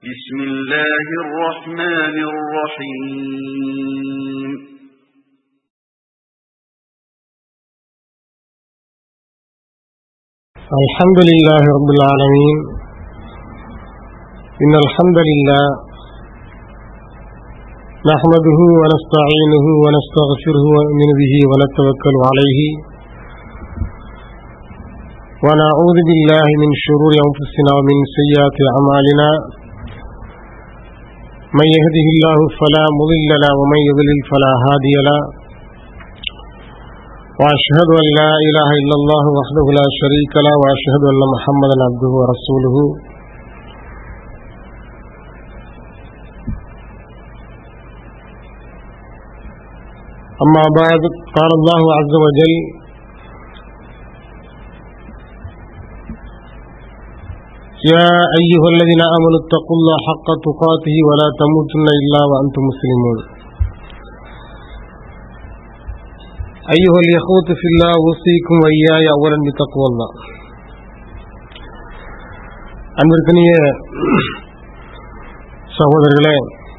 بسم الله الرحمن الرحيم الحمد لله رب العالمين إن الحمد لله نحمده ونستعينه ونستغفره ونؤمن به ونتوكل عليه ونعوذ بالله من شرور أنفسنا ومن سيئات أعمالنا من يهده الله فلا مضل له ومن يضلل فلا هادي له وأشهد أن لا إله إلا الله وحده لا شريك له وأشهد أن محمدا عبده ورسوله أما بعد قال الله عز وجل يا أيها الذين آمنوا اتقوا الله حق تقاته ولا تموتن إلا وأنتم مسلمون أيها الإخوة في الله أوصيكم وإياي أولا بتقوى الله அன்பிற்கனிய சகோதரர்களே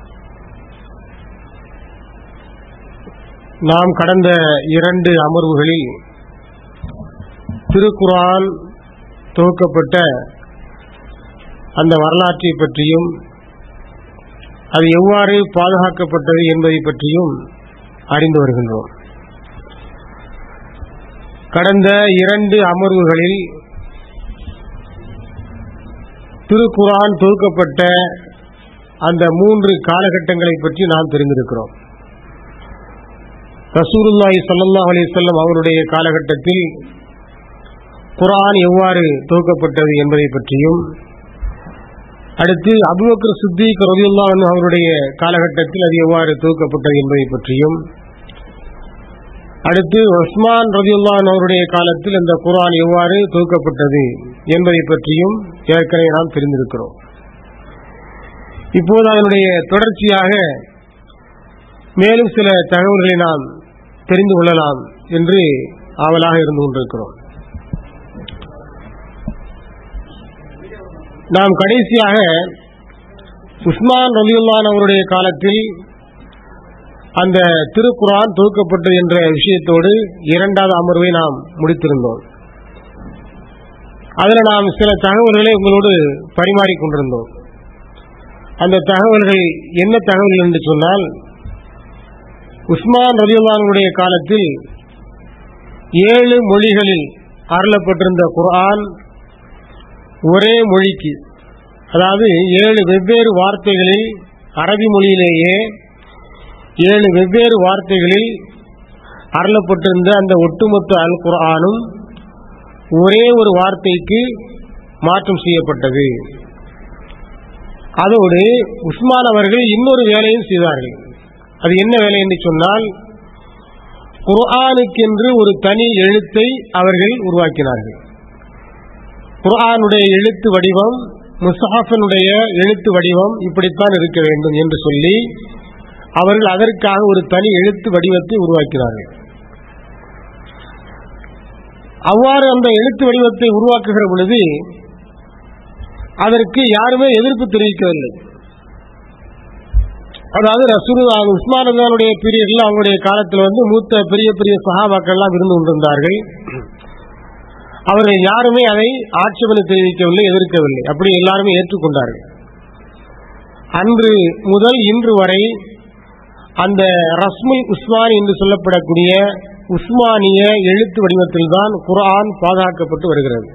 நாம் கடந்த இரண்டு அமர்வுகளில் திருக்குறான் துவக்கப்பட்ட அந்த வரலாற்றை பற்றியும் அது எவ்வாறு பாதுகாக்கப்பட்டது என்பதை பற்றியும் அறிந்து வருகின்றோம் கடந்த இரண்டு அமர்வுகளில் திருக்குரான் தொகுக்கப்பட்ட அந்த மூன்று காலகட்டங்களை பற்றி நாம் தெரிந்திருக்கிறோம் ரசூருல்லாஹி சல்லாஹ் அலிசல்லம் அவருடைய காலகட்டத்தில் குரான் எவ்வாறு தொகுக்கப்பட்டது என்பதை பற்றியும் அடுத்து அபுபக்கர் சித்திக் ரவியுல்லா அவருடைய காலகட்டத்தில் அது எவ்வாறு தொகுக்கப்பட்டது என்பதை பற்றியும் அடுத்து உஸ்மான் ரதியுல்லான் அவருடைய காலத்தில் இந்த குரான் எவ்வாறு தொகுக்கப்பட்டது என்பதை பற்றியும் ஏற்கனவே நாம் தெரிந்திருக்கிறோம் இப்போது அதனுடைய தொடர்ச்சியாக மேலும் சில தகவல்களை நாம் தெரிந்து கொள்ளலாம் என்று ஆவலாக இருந்து கொண்டிருக்கிறோம் நாம் கடைசியாக உஸ்மான் ரலியுல்லான் அவருடைய காலத்தில் அந்த திருக்குரான் தொகுக்கப்பட்டது என்ற விஷயத்தோடு இரண்டாவது அமர்வை நாம் முடித்திருந்தோம் அதில் நாம் சில தகவல்களை உங்களோடு பரிமாறிக்கொண்டிருந்தோம் அந்த தகவல்கள் என்ன தகவல்கள் என்று சொன்னால் உஸ்மான் ரலியுல்லானுடைய காலத்தில் ஏழு மொழிகளில் அருளப்பட்டிருந்த குரான் ஒரே மொழிக்கு அதாவது ஏழு வெவ்வேறு வார்த்தைகளில் அரபி மொழியிலேயே ஏழு வெவ்வேறு வார்த்தைகளில் அருளப்பட்டிருந்த அந்த ஒட்டுமொத்த அல் குரானும் ஒரே ஒரு வார்த்தைக்கு மாற்றம் செய்யப்பட்டது அதோடு உஸ்மான் அவர்கள் இன்னொரு வேலையும் செய்தார்கள் அது என்ன வேலை என்று சொன்னால் குர்ஆனுக்கென்று ஒரு தனி எழுத்தை அவர்கள் உருவாக்கினார்கள் குர்ஆனுடைய எழுத்து வடிவம் முசாஃபனுடைய எழுத்து வடிவம் இப்படித்தான் இருக்க வேண்டும் என்று சொல்லி அவர்கள் அதற்காக ஒரு தனி எழுத்து வடிவத்தை உருவாக்கினார்கள் அவ்வாறு அந்த எழுத்து வடிவத்தை உருவாக்குகிற பொழுது அதற்கு யாருமே எதிர்ப்பு தெரிவிக்கவில்லை அதாவது ரசூல் உஸ்மான் அல்லானுடைய பீரியட்ல அவங்களுடைய காலத்தில் வந்து மூத்த பெரிய பெரிய சகாபாக்கள் எல்லாம் இருந்து கொண்டிருந்தார்கள் அவர்கள் யாருமே அதை ஆட்சேபனை தெரிவிக்கவில்லை எதிர்க்கவில்லை அப்படி எல்லாருமே ஏற்றுக்கொண்டார்கள் அன்று முதல் இன்று வரை அந்த ரஸ்முல் உஸ்மான் என்று சொல்லப்படக்கூடிய உஸ்மானிய எழுத்து வடிவத்தில் தான் குரான் பாதுகாக்கப்பட்டு வருகிறது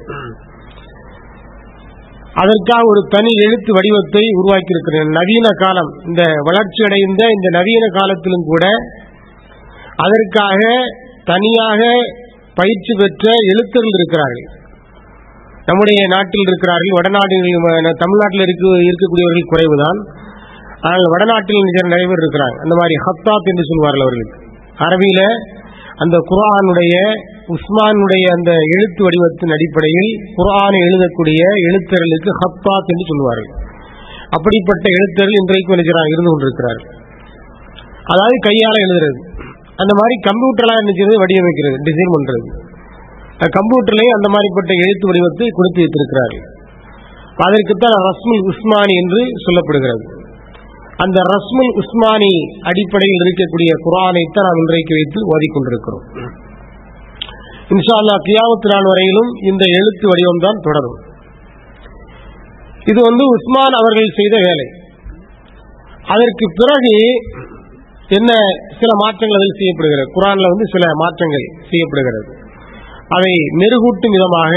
அதற்காக ஒரு தனி எழுத்து வடிவத்தை உருவாக்கியிருக்கிறேன் நவீன காலம் இந்த வளர்ச்சி அடைந்த இந்த நவீன காலத்திலும் கூட அதற்காக தனியாக பயிற்சி பெற்ற எழுத்தர்கள் இருக்கிறார்கள் நம்முடைய நாட்டில் இருக்கிறார்கள் வடநாடுகளில் தமிழ்நாட்டில் இருக்க இருக்கக்கூடியவர்கள் குறைவுதான் ஆனால் வடநாட்டில் நிறைய பேர் இருக்கிறாங்க அந்த மாதிரி ஹத்தாத் என்று சொல்வார்கள் அவர்களுக்கு அரபியில அந்த குரானுடைய உஸ்மானுடைய அந்த எழுத்து வடிவத்தின் அடிப்படையில் குரானை எழுதக்கூடிய எழுத்தர்களுக்கு ஹத்தாத் என்று சொல்வார்கள் அப்படிப்பட்ட எழுத்தர்கள் இன்றைக்கு நினைக்கிறாங்க இருந்து கொண்டிருக்கிறார்கள் அதாவது கையால எழுதுறது அந்த மாதிரி கம்ப்யூட்டர்லாம் என்ன செய்யறது வடிவமைக்கிறது டிசைன் பண்றது கம்ப்யூட்டர்லேயே அந்த மாதிரிப்பட்ட எழுத்து வடிவத்தை கொடுத்து வைத்திருக்கிறார்கள் அதற்குத்தான் ரஸ்முல் உஸ்மானி என்று சொல்லப்படுகிறது அந்த ரஸ்முல் உஸ்மானி அடிப்படையில் இருக்கக்கூடிய குரானைத்தான் நாம் இன்றைக்கு வைத்து ஓதிக்கொண்டிருக்கிறோம் இன்ஷா அல்லா கியாமத்து நாள் வரையிலும் இந்த எழுத்து வடிவம் தான் தொடரும் இது வந்து உஸ்மான் அவர்கள் செய்த வேலை அதற்கு பிறகு என்ன சில மாற்றங்கள் அதில் செய்யப்படுகிறது குரான்ல வந்து சில மாற்றங்கள் செய்யப்படுகிறது அதை மெருகூட்டும் விதமாக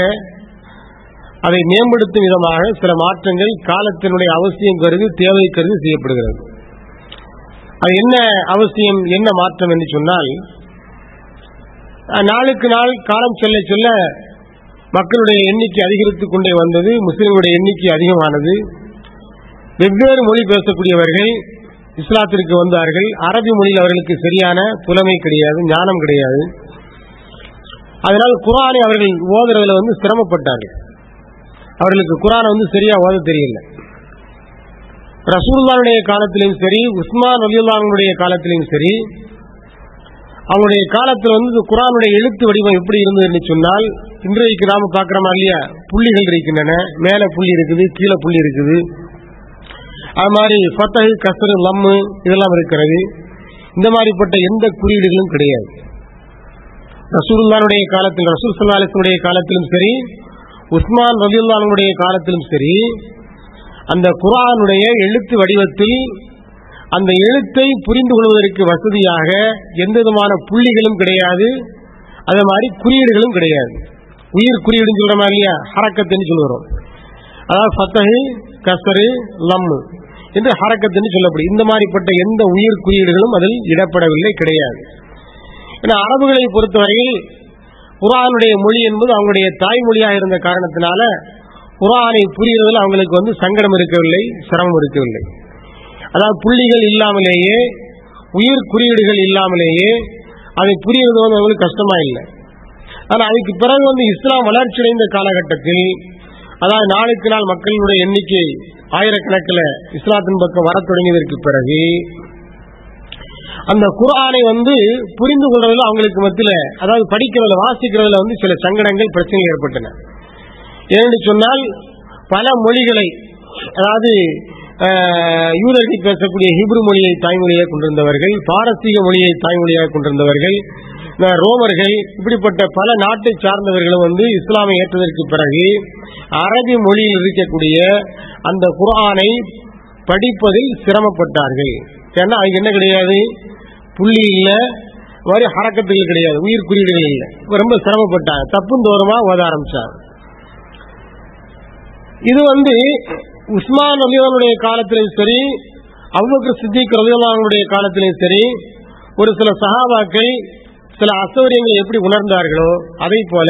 அதை மேம்படுத்தும் விதமாக சில மாற்றங்கள் காலத்தினுடைய அவசியம் கருதி தேவை கருதி செய்யப்படுகிறது அது என்ன அவசியம் என்ன மாற்றம் என்று சொன்னால் நாளுக்கு நாள் காலம் செல்ல செல்ல மக்களுடைய எண்ணிக்கை அதிகரித்துக் கொண்டே வந்தது முஸ்லிம்களுடைய எண்ணிக்கை அதிகமானது வெவ்வேறு மொழி பேசக்கூடியவர்கள் இஸ்லாத்திற்கு வந்தார்கள் அரபி மொழியில் அவர்களுக்கு சரியான புலமை கிடையாது ஞானம் கிடையாது அதனால் குரானை அவர்கள் ஓதுறதுல வந்து சிரமப்பட்டார்கள் அவர்களுக்கு குரானை வந்து சரியா ஓத தெரியல ரசூல்லாவுடைய காலத்திலும் சரி உஸ்மான் அலியுல்லாவுடைய காலத்திலும் சரி அவங்களுடைய காலத்தில் வந்து குரானுடைய எழுத்து வடிவம் எப்படி இருந்ததுன்னு சொன்னால் இன்றைக்கு நாம பார்க்கிறோமா இல்லையா புள்ளிகள் இருக்கின்றன மேல புள்ளி இருக்குது கீழே புள்ளி இருக்குது அது மாதிரி ஃபத்தகு கசரு லம்மு இதெல்லாம் இருக்கிறது இந்த மாதிரிப்பட்ட எந்த குறியீடுகளும் கிடையாது ரசூலுல்லானுடைய காலத்தில் ரசூல் சல்லாஹனுடைய காலத்திலும் சரி உஸ்மான் ரலியுல்லானுடைய காலத்திலும் சரி அந்த குரானுடைய எழுத்து வடிவத்தில் அந்த எழுத்தை புரிந்து கொள்வதற்கு வசதியாக எந்த விதமான புள்ளிகளும் கிடையாது அதே மாதிரி குறியீடுகளும் கிடையாது உயிர் குறியீடுன்னு சொல்ற இல்லையா ஹரக்கத்துன்னு சொல்லுறோம் அதாவது ஃபத்தகு கசரு லம்மு என்று ஹரக்கத்துன்னு சொல்லப்படும் இந்த மாதிரிப்பட்ட எந்த உயிர் குறியீடுகளும் அதில் இடப்படவில்லை கிடையாது ஏன்னா அரபுகளை பொறுத்தவரையில் குரானுடைய மொழி என்பது அவங்களுடைய தாய்மொழியாக இருந்த காரணத்தினால குரானை புரிகிறதில் அவங்களுக்கு வந்து சங்கடம் இருக்கவில்லை சிரமம் இருக்கவில்லை அதாவது புள்ளிகள் இல்லாமலேயே உயிர் குறியீடுகள் இல்லாமலேயே அதை புரிகிறது வந்து அவங்களுக்கு கஷ்டமா இல்லை ஆனால் அதுக்கு பிறகு வந்து இஸ்லாம் வளர்ச்சியடைந்த காலகட்டத்தில் அதாவது நாளுக்கு நாள் மக்களுடைய எண்ணிக்கை ஆயிரக்கணக்கில் இஸ்லாத்தின் பக்கம் வரத் தொடங்கியதற்கு பிறகு அந்த குரானை வந்து புரிந்து கொள்றதுல அவங்களுக்கு மத்தியில் அதாவது படிக்கிறதுல வாசிக்கிறதுல வந்து சில சங்கடங்கள் பிரச்சனைகள் ஏற்பட்டன ஏன்னு சொன்னால் பல மொழிகளை அதாவது யூதர்கள் பேசக்கூடிய ஹிப்ரு மொழியை தாய்மொழியாக கொண்டிருந்தவர்கள் பாரசீக மொழியை தாய்மொழியாக கொண்டிருந்தவர்கள் ரோமர்கள் இப்படிப்பட்ட பல நாட்டை சார்ந்தவர்களும் வந்து இஸ்லாமை ஏற்றதற்கு பிறகு அரபி மொழியில் இருக்கக்கூடிய அந்த குரானை படிப்பதில் சிரமப்பட்டார்கள் ஏன்னா அதுக்கு என்ன கிடையாது புள்ளி இல்ல மாதிரி ஹரக்கத்துகள் கிடையாது உயிர் குறியீடுகள் இல்லை ரொம்ப சிரமப்பட்டாங்க தப்பும் தோறமா ஓத ஆரம்பிச்சாங்க இது வந்து உஸ்மான் அலிவானுடைய காலத்திலும் சரி அவ்வக்கர் சித்திக் ரலியல்லானுடைய காலத்திலும் சரி ஒரு சில சகாபாக்கள் சில அசௌரியங்களை எப்படி உணர்ந்தார்களோ அதே போல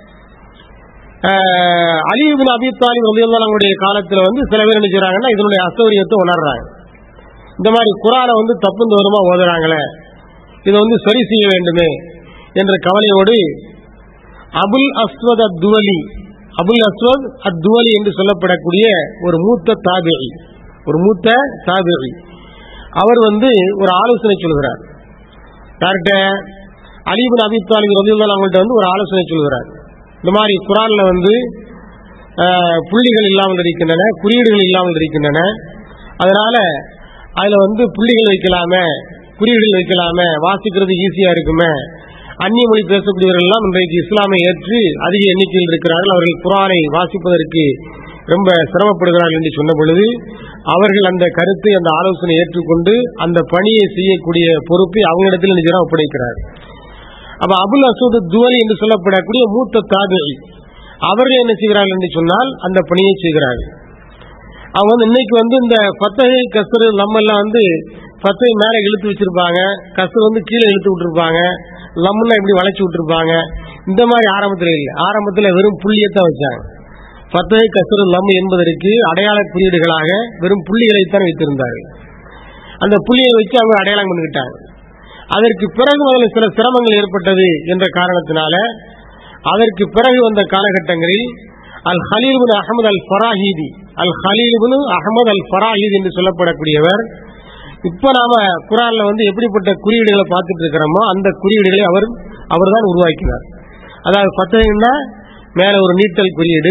அலிபின் அபித்தாலி ரலியல்லானுடைய காலத்தில் வந்து சில பேர் என்ன செய்றாங்கன்னா இதனுடைய அசௌரியத்தை உணர்றாங்க இந்த மாதிரி குரானை வந்து தப்பும் தோறுமா ஓதுறாங்களே இதை வந்து சரி செய்ய வேண்டுமே என்ற கவலையோடு அபுல் அஸ்வத் அத்துவலி அபுல் அஸ்வத் அத்துவலி என்று சொல்லப்படக்கூடிய ஒரு மூத்த தாபிரி ஒரு மூத்த தாபிரி அவர் வந்து ஒரு ஆலோசனை சொல்கிறார் யார்கிட்ட அலிபின் அபித்தாலி ரபியுல்லா அவங்கள்ட்ட வந்து ஒரு ஆலோசனை சொல்கிறார் இந்த மாதிரி குரான்ல வந்து புள்ளிகள் இல்லாமல் இருக்கின்றன குறியீடுகள் இல்லாமல் இருக்கின்றன அதனால அதுல வந்து புள்ளிகள் வைக்கலாமே குறியீடுகள் வைக்கலாமே வாசிக்கிறது ஈஸியா இருக்குமே அந்நிய மொழி பேசக்கூடியவர்கள் எல்லாம் இன்றைக்கு இஸ்லாமை ஏற்று அதிக எண்ணிக்கையில் இருக்கிறார்கள் அவர்கள் குரானை வாசிப்பதற்கு ரொம்ப சிரமப்படுகிறார்கள் என்று சொன்ன பொழுது அவர்கள் அந்த கருத்தை அந்த ஆலோசனை ஏற்றுக்கொண்டு அந்த பணியை செய்யக்கூடிய பொறுப்பை அவங்களிடத்தில் நிஜராக ஒப்படைக்கிறார் அப்ப அபுல் அசூத் துவலி என்று சொல்லப்படக்கூடிய மூத்த தாபிரி அவர்கள் என்ன செய்கிறார்கள் என்று சொன்னால் அந்த பணியை செய்கிறார்கள் அவங்க வந்து இன்னைக்கு வந்து இந்த பத்தகை கசரு நம்ம எல்லாம் வந்து பத்தகை மேல இழுத்து வச்சிருப்பாங்க கசரு வந்து கீழே இழுத்து விட்டுருப்பாங்க லம்முன்னா இப்படி வளைச்சு விட்டுருப்பாங்க இந்த மாதிரி ஆரம்பத்தில் இல்லை ஆரம்பத்தில் வெறும் புள்ளியத்தான் வச்சாங்க பத்தகை கசரு லம் என்பதற்கு அடையாள குறியீடுகளாக வெறும் புள்ளிகளைத்தான் வைத்திருந்தார்கள் அந்த புள்ளியை வச்சு அவங்க அடையாளம் பண்ணிக்கிட்டாங்க அதற்கு பிறகு முதல்ல சில சிரமங்கள் ஏற்பட்டது என்ற காரணத்தினால அதற்கு பிறகு வந்த காலகட்டங்களில் அல் ஹலீல் அகமது அல் ஃபராஹீதி அல் ஹலீல் அகமது அல் ஃபராஹீத் என்று சொல்லப்படக்கூடியவர் இப்ப நாம குரான்ல வந்து எப்படிப்பட்ட குறியீடுகளை பார்த்துட்டு இருக்கிறோமோ அந்த குறியீடுகளை அவர் அவர் தான் உருவாக்கினார் அதாவது பத்தகன்னா மேல ஒரு நீட்டல் குறியீடு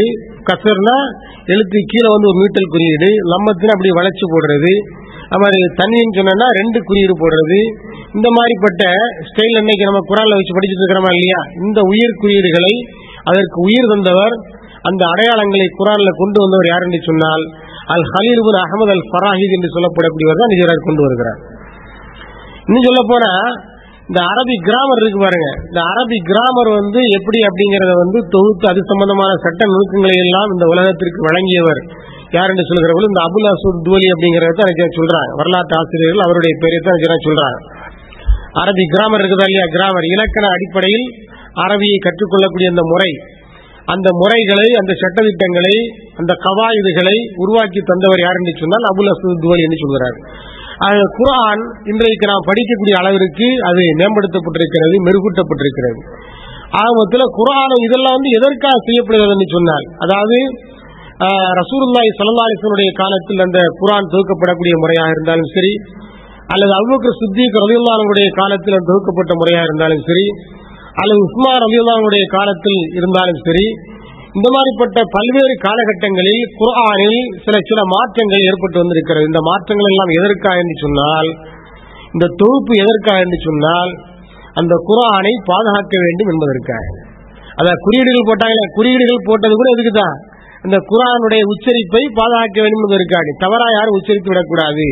கசர்னா எழுத்து கீழே வந்து ஒரு மீட்டல் குறியீடு லம்மத்துனா அப்படி வளைச்சு போடுறது அது மாதிரி தண்ணின்னு சொன்னா ரெண்டு குறியீடு போடுறது இந்த மாதிரிப்பட்ட ஸ்டைல் இன்னைக்கு நம்ம குரான்ல வச்சு படிச்சுட்டு இருக்கிறோமா இல்லையா இந்த உயிர் குறியீடுகளை அதற்கு உயிர் தந்தவர் அந்த அடையாளங்களை குரான்ல கொண்டு வந்தவர் யார் என்று சொன்னால் அல் ஹலீல் பின் அகமது அல் ஃபராஹித் என்று சொல்லப்படக்கூடியவர் தான் நிஜராஜ் கொண்டு வருகிறார் இன்னும் சொல்ல போனா இந்த அரபி கிராமர் இருக்கு பாருங்க இந்த அரபி கிராமர் வந்து எப்படி அப்படிங்கறத வந்து தொகுத்து அது சம்பந்தமான சட்ட நுணுக்கங்களை எல்லாம் இந்த உலகத்திற்கு வழங்கியவர் யார் என்று சொல்கிறவர்கள் இந்த அபுல் அசூத் துவலி அப்படிங்கறத எனக்கு சொல்றாங்க வரலாற்று ஆசிரியர்கள் அவருடைய பேரை தான் எனக்கு சொல்றாங்க அரபி கிராமர் இருக்குதா இல்லையா கிராமர் இலக்கண அடிப்படையில் அரபியை கற்றுக்கொள்ளக்கூடிய அந்த முறை அந்த முறைகளை அந்த சட்டத்திட்டங்களை அந்த கவாயுதுகளை உருவாக்கி தந்தவர் யார் என்று சொன்னால் அபுல் அசூத் துவலி என்று சொல்கிறார் அது குரான் இன்றைக்கு நாம் படிக்கக்கூடிய அளவிற்கு அது மேம்படுத்தப்பட்டிருக்கிறது மெருகூட்டப்பட்டிருக்கிறது ஆகமத்தில் குரான் இதெல்லாம் வந்து எதற்காக செய்யப்படுகிறது என்று சொன்னால் அதாவது ரசூலுல்லாய் சல்லாஹிசனுடைய காலத்தில் அந்த குரான் தொகுக்கப்படக்கூடிய முறையாக இருந்தாலும் சரி அல்லது அபுபக்கர் சித்திக் ரலியுல்லானுடைய காலத்தில் தொகுக்கப்பட்ட முறையாக இருந்தாலும் சரி அல்லது உஸ்மான் ரலியுல்லானுடைய காலத்தில் இருந்தாலும் சரி இந்த மாதிரிப்பட்ட பல்வேறு காலகட்டங்களில் குரானில் சில சில மாற்றங்கள் ஏற்பட்டு வந்திருக்கிறது இந்த மாற்றங்கள் எல்லாம் எதற்காக என்று சொன்னால் இந்த தொகுப்பு எதற்காக என்று சொன்னால் அந்த குரானை பாதுகாக்க வேண்டும் என்பதற்காக அதான் குறியீடுகள் போட்டாங்க குறியீடுகள் போட்டது கூட எதுக்கு தான் இந்த குரானுடைய உச்சரிப்பை பாதுகாக்க வேண்டும் என்பதற்காக தவறா யாரும் உச்சரித்து விடக்கூடாது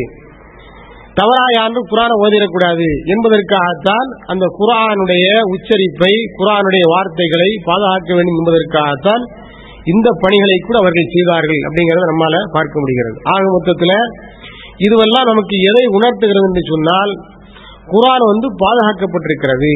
தவறா யாரும் குரானை ஓதிடக்கூடாது என்பதற்காகத்தான் அந்த குரானுடைய உச்சரிப்பை குரானுடைய வார்த்தைகளை பாதுகாக்க வேண்டும் என்பதற்காகத்தான் இந்த பணிகளை கூட அவர்கள் செய்தார்கள் அப்படிங்கறத நம்மால பார்க்க முடிகிறது ஆக மொத்தத்தில் இதுவெல்லாம் நமக்கு எதை உணர்த்துகிறது என்று சொன்னால் குரான் வந்து பாதுகாக்கப்பட்டிருக்கிறது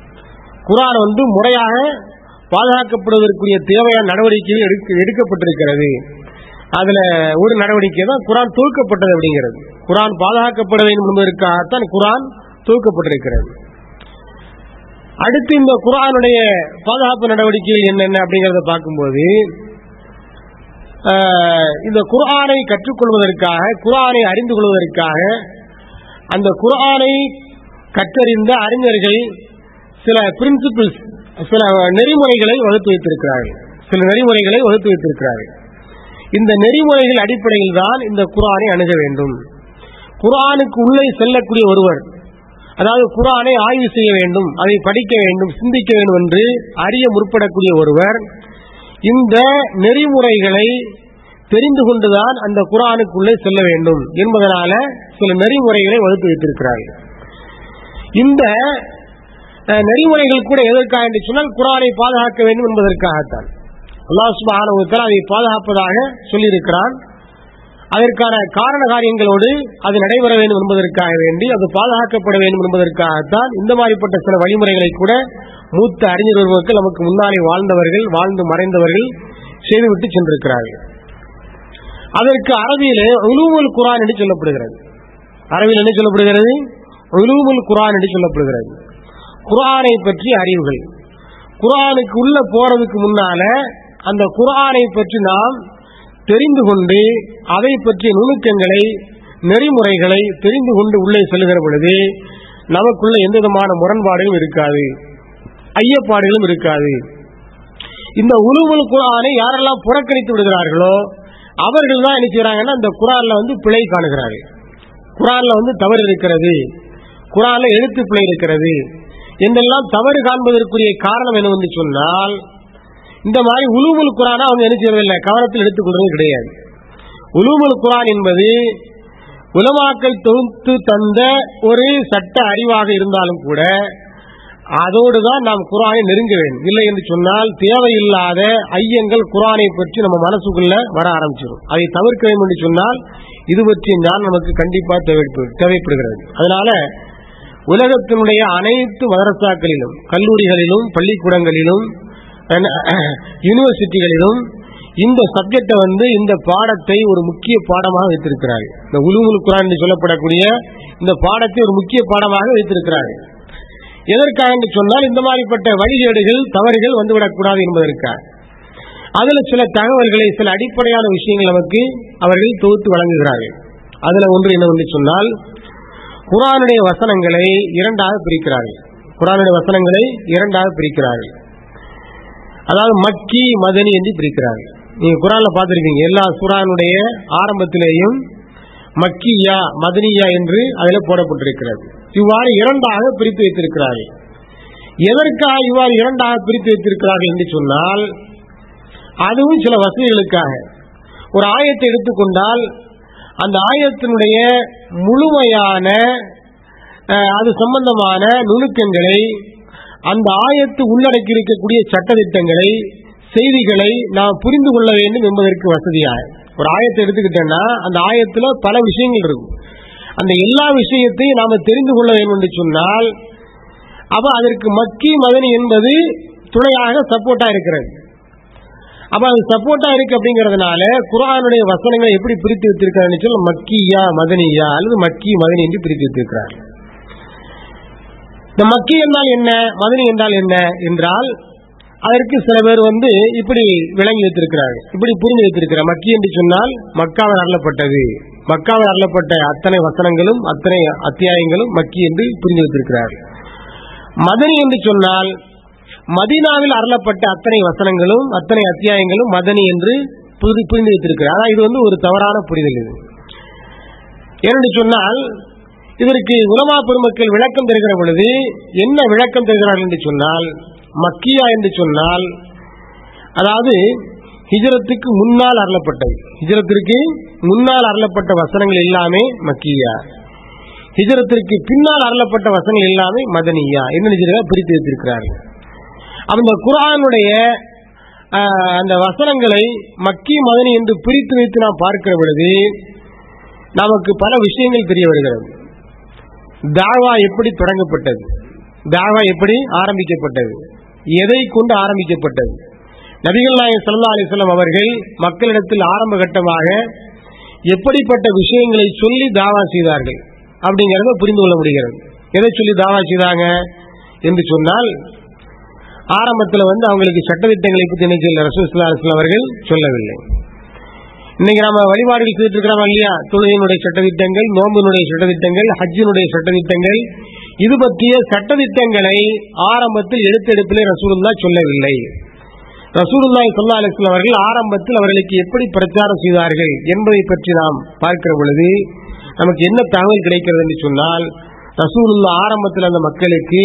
குரான் வந்து முறையாக பாதுகாக்கப்படுவதற்குரிய தேவையான நடவடிக்கைகள் எடுக்கப்பட்டிருக்கிறது அதுல ஒரு நடவடிக்கை தான் குரான் தூக்கப்பட்டது அப்படிங்கிறது குரான் பாதுகாக்கப்பட வேண்டும் என்பதற்காகத்தான் குரான் தூக்கப்பட்டிருக்கிறது அடுத்து இந்த குரானுடைய பாதுகாப்பு நடவடிக்கைகள் என்னென்ன அப்படிங்கறத பார்க்கும்போது இந்த குரானை கற்றுக்கொள்வதற்காக குரானை அறிந்து கொள்வதற்காக அந்த குரானை கற்றறிந்த அறிஞர்கள் சில பிரின்சிபிள்ஸ் சில நெறிமுறைகளை வகுத்து வைத்திருக்கிறார்கள் சில நெறிமுறைகளை வகுத்து வைத்திருக்கிறார்கள் இந்த நெறிமுறைகள் அடிப்படையில் தான் இந்த குரானை அணுக வேண்டும் குரானுக்கு உள்ளே செல்லக்கூடிய ஒருவர் அதாவது குரானை ஆய்வு செய்ய வேண்டும் அதை படிக்க வேண்டும் சிந்திக்க வேண்டும் என்று அறிய முற்படக்கூடிய ஒருவர் இந்த நெறிமுறைகளை தெரிந்து கொண்டுதான் அந்த குரானுக்குள்ளே செல்ல வேண்டும் என்பதனால சில நெறிமுறைகளை வகுத்து வைத்திருக்கிறார்கள் இந்த நெறிமுறைகள் கூட எதற்காக என்று சொன்னால் குரானை பாதுகாக்க வேண்டும் என்பதற்காகத்தான் அல்லாஹ் சுபானவத்தால் அதை பாதுகாப்பதாக சொல்லியிருக்கிறான் அதற்கான காரண காரியங்களோடு அது நடைபெற வேண்டும் என்பதற்காக வேண்டி அது பாதுகாக்கப்பட வேண்டும் என்பதற்காகத்தான் இந்த மாதிரிப்பட்ட சில வழிமுறைகளை கூட மூத்த அறிஞர் ஒருவர்கள் நமக்கு முன்னாலே வாழ்ந்தவர்கள் வாழ்ந்து மறைந்தவர்கள் செய்துவிட்டு சென்றிருக்கிறார்கள் அதற்கு அரபியிலே உலூமுல் குரான் என்று சொல்லப்படுகிறது அரபியில் என்ன சொல்லப்படுகிறது உலூமுல் குரான் என்று சொல்லப்படுகிறது குரானை பற்றி அறிவுகள் குரானுக்கு உள்ள போறதுக்கு முன்னால அந்த குரானை பற்றி நாம் தெரிந்து கொண்டு அதை பற்றிய நுணுக்கங்களை நெறிமுறைகளை தெரிந்து கொண்டு உள்ளே செல்கிற பொழுது நமக்குள்ள எந்த விதமான முரண்பாடுகளும் இருக்காது ஐயப்பாடுகளும் இருக்காது இந்த உழுவல் குரானை யாரெல்லாம் புறக்கணித்து விடுகிறார்களோ அவர்கள் தான் என்ன செய்யறாங்கன்னா இந்த குரான்ல வந்து பிழை காணுகிறார்கள் குரான்ல வந்து தவறு இருக்கிறது குரான்ல எழுத்து பிழை இருக்கிறது என்றெல்லாம் தவறு காண்பதற்குரிய காரணம் என்ன வந்து சொன்னால் இந்த மாதிரி உலுமுல் குரானை அவங்க என்ன செய்வதில்லை கவனத்தில் எடுத்துக்கொள்வது கிடையாது உலுமுல் குரான் என்பது உலமாக்கல் தொகுத்து தந்த ஒரு சட்ட அறிவாக இருந்தாலும் கூட அதோடு தான் நாம் குரானை நெருங்க வேண்டும் இல்லை என்று சொன்னால் தேவையில்லாத ஐயங்கள் குரானை பற்றி நம்ம மனசுக்குள்ள வர ஆரம்பிச்சிடும் அதை தவிர்க்க வேண்டும் என்று சொன்னால் இது பற்றிய ஞானம் நமக்கு கண்டிப்பாக தேவைப்படுகிறது அதனால உலகத்தினுடைய அனைத்து மதரசாக்களிலும் கல்லூரிகளிலும் பள்ளிக்கூடங்களிலும் யூனிவர்சிட்டிகளிலும் இந்த சப்ஜெக்டை வந்து இந்த பாடத்தை ஒரு முக்கிய பாடமாக வைத்திருக்கிறார்கள் இந்த உலுமுல் குரான் என்று சொல்லப்படக்கூடிய இந்த பாடத்தை ஒரு முக்கிய பாடமாக வைத்திருக்கிறார்கள் எதற்காக என்று சொன்னால் இந்த மாதிரிப்பட்ட வழிகேடுகள் தவறுகள் வந்துவிடக்கூடாது என்பதற்காக அதுல சில தகவல்களை சில அடிப்படையான விஷயங்கள் நமக்கு அவர்கள் தொகுத்து வழங்குகிறார்கள் அதுல ஒன்று என்னவென்று சொன்னால் குரானுடைய வசனங்களை இரண்டாக பிரிக்கிறார்கள் குரானுடைய வசனங்களை இரண்டாக பிரிக்கிறார்கள் அதாவது மக்கி மதனி என்று பிரிக்கிறார்கள் நீங்க குரான்ல பார்த்திருக்கீங்க எல்லா சூரானுடைய ஆரம்பத்திலேயும் மக்கியா மதனியா என்று அதில் போடப்பட்டிருக்கிறது இவ்வாறு இரண்டாக பிரித்து வைத்திருக்கிறார்கள் எதற்காக இவ்வாறு இரண்டாக பிரித்து வைத்திருக்கிறார்கள் என்று சொன்னால் அதுவும் சில வசதிகளுக்காக ஒரு ஆயத்தை எடுத்துக்கொண்டால் அந்த ஆயத்தினுடைய முழுமையான அஹ், அது சம்பந்தமான நுணுக்கங்களை அந்த ஆயத்து உள்ளடக்கி இருக்கக்கூடிய சட்டதிட்டங்களை செய்திகளை நாம் புரிந்து கொள்ள வேண்டும் என்பதற்கு வசதியாக ஒரு ஆயத்தை எடுத்துக்கிட்டேன்னா அந்த ஆயத்துல பல விஷயங்கள் இருக்கும் அந்த எல்லா விஷயத்தையும் நாம தெரிந்து கொள்ள வேண்டும் என்று சொன்னால் அப்ப அதற்கு மக்கி மதனி என்பது துணையாக சப்போர்ட்டா இருக்கிறது அப்ப அது சப்போர்ட்டா இருக்கு அப்படிங்கறதுனால குரானுடைய வசனங்களை எப்படி பிரித்து வைத்திருக்கிறார் சொல்ல மக்கியா மதனியா அல்லது மக்கி மதனி என்று பிரித்து வைத்திருக்கிறார் இந்த மக்கி என்றால் என்ன மதனி என்றால் என்ன என்றால் அதற்கு சில பேர் வந்து இப்படி விளங்கி வைத்திருக்கிறார்கள் இப்படி புரிந்து வைத்திருக்கிறார் மக்கி என்று சொன்னால் மக்காவில் அருளப்பட்டது மக்காவில் அருளப்பட்ட அத்தனை வசனங்களும் அத்தனை அத்தியாயங்களும் மக்கி என்று புரிந்து வைத்திருக்கிறார்கள் மதனி என்று சொன்னால் மதீனாவில் அருளப்பட்ட அத்தனை வசனங்களும் அத்தனை அத்தியாயங்களும் மதனி என்று புரி- புரிந்து வைத்திருக்கிறார் ஆனா இது வந்து ஒரு தவறான புரிதல் இது ஏனென்று சொன்னால் இதற்கு உலமா பெருமக்கள் விளக்கம் தருகிற பொழுது என்ன விளக்கம் தருகிறார்கள் என்று சொன்னால் மக்கியா என்று சொன்னால் அதாவது ஹிஜரத்துக்கு முன்னால் அருளப்பட்டது ஹிஜரத்திற்கு முன்னால் அருளப்பட்ட வசனங்கள் எல்லாமே மக்கியா ஹிஜரத்திற்கு பின்னால் அருளப்பட்ட வசனங்கள் எல்லாமே மதனியா என்ன நிஜமாக பிரித்து வைத்திருக்கிறார்கள் அந்த குரானுடைய ஆஹ், அந்த வசனங்களை மக்கி மதனி என்று பிரித்து வைத்து நாம் பார்க்கிற பொழுது நமக்கு பல விஷயங்கள் தெரிய வருகிறது தாவா எப்படி தொடங்கப்பட்டது தாவா எப்படி ஆரம்பிக்கப்பட்டது எதை கொண்டு ஆரம்பிக்கப்பட்டது நபிகள் நாயகம் ஸல்லல்லாஹு அலைஹி வஸல்லம் அவர்கள் மக்களிடத்தில் ஆரம்ப கட்டமாக எப்படிப்பட்ட விஷயங்களை சொல்லி தாவா செய்தார்கள் அப்படிங்கறத புரிந்து கொள்ள முடிகிறது எதை சொல்லி தாவா செய்தாங்க என்று சொன்னால் ஆரம்பத்தில் வந்து அவங்களுக்கு சட்டத்திட்டங்களை பற்றி என்ன செய்யல ரசூல் ஸல்லல்லாஹு அலைஹி வஸல்லம் அவர்கள் சொல்லவில்லை இன்னைக்கு நம்ம வழிபாடுகள் செய்துட்டு இருக்கிறோம் இல்லையா தொழுகையினுடைய சட்டத்திட்டங்கள் நோம்பினுடைய சட்டத்திட்டங்கள் ஹஜ்ஜினுடைய சட்டத்திட்டங்கள் இது பற்றிய சட்டத்திட்டங்களை ஆரம்பத்தில் எடுத்தெடுப்பிலே ரசூலுல்லா சொல்லவில்லை ரசூலுல்லாஹி ஸல்லல்லாஹு அலைஹி வஸல்லம் அவர்கள் ஆரம்பத்தில் அவர்களுக்கு எப்படி பிரச்சாரம் செய்தார்கள் என்பதை பற்றி நாம் பார்க்கிற பொழுது நமக்கு என்ன தகவல் கிடைக்கிறது என்று சொன்னால் ரசூலுல்லா ஆரம்பத்தில் அந்த மக்களுக்கு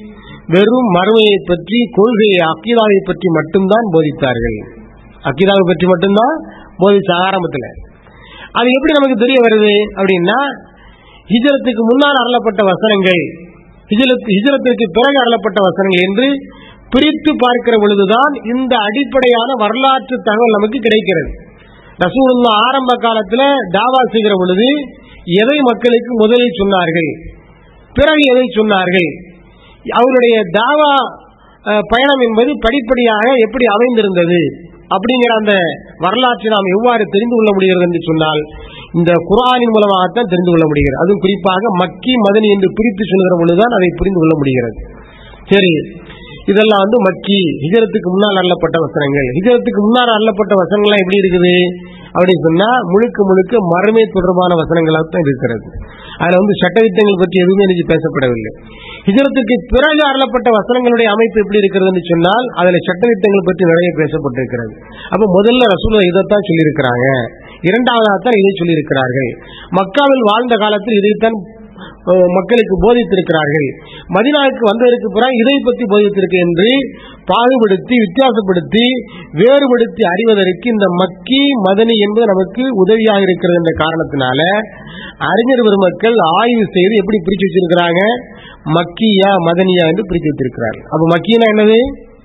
வெறும் மறுமையை பற்றி கொள்கையை அக்கீதாவை பற்றி மட்டும்தான் போதித்தார்கள் அக்கீதாவை பற்றி மட்டும்தான் போதிச்ச ஆரம்பத்தில் அது எப்படி நமக்கு தெரிய வருது அப்படின்னா ஹிஜரத்துக்கு முன்னால் அருளப்பட்ட வசனங்கள் ஹிஜரத் ஹிஜரத்திற்கு பிறகு அருளப்பட்ட வசனங்கள் என்று பிரித்து பார்க்கிற பொழுதுதான் இந்த அடிப்படையான வரலாற்று தகவல் நமக்கு கிடைக்கிறது ரசூலுல்லா ஆரம்ப காலத்துல தாவா செய்கிற பொழுது எதை மக்களுக்கு முதலில் சொன்னார்கள் பிறகு எதை சொன்னார்கள் அவருடைய தாவா அஹ், பயணம் என்பது படிப்படியாக எப்படி அமைந்திருந்தது அப்படிங்கிற அந்த வரலாற்றை நாம் எவ்வாறு தெரிந்து கொள்ள முடிகிறது என்று சொன்னால் இந்த குரானின் மூலமாகத்தான் தெரிந்து கொள்ள முடிகிறது அதுவும் குறிப்பாக மக்கி மதனி என்று பிரித்து சொல்கிற பொழுதுதான் அதை புரிந்து கொள்ள முடிகிறது சரி இதெல்லாம் வந்து மக்கி ஹிஜரத்துக்கு முன்னால் அருளப்பட்ட வசனங்கள் ஹிஜரத்துக்கு முன்னால் அருளப்பட்ட வசனங்கள்லாம் எப்படி இருக்குது அப்படின்னு சொன்னா முழுக்க முழுக்க மறுமை தொடர்பான வசனங்களாக தான் இருக்கிறது அதுல வந்து சட்டத்திட்டங்கள் பற்றி எதுவுமே இன்னைக்கு பேசப்படவில்லை ஹிஜரத்துக்கு பிறகு அருளப்பட்ட வசனங்களுடைய அமைப்பு எப்படி இருக்கிறதுன்னு சொன்னால் அதுல சட்டத்திட்டங்கள் பற்றி நிறைய பேசப்பட்டிருக்கிறது அப்ப முதல்ல ரசூல் இதைத்தான் சொல்லியிருக்கிறாங்க இரண்டாவதாகத்தான் இதை சொல்லியிருக்கிறார்கள் மக்காவில் வாழ்ந்த காலத்தில் இதைத்தான் அஹ், மக்களுக்கு போதித்திருக்கிறார்கள் மதினாவுக்கு வந்ததற்கு பிறகு இதை பற்றி போதித்திருக்கு என்று பாகுபடுத்தி வித்தியாசப்படுத்தி வேறுபடுத்தி அறிவதற்கு இந்த மக்கி மதனி என்பது நமக்கு உதவியாக இருக்கிறது என்ற காரணத்தினால அறிஞர் பெருமக்கள் ஆய்வு செய்து எப்படி பிரிச்சு வச்சிருக்கிறாங்க மக்கியா மதனியா என்று பிரித்து வச்சிருக்கிறார்கள் அப்ப மக்கியனா என்னது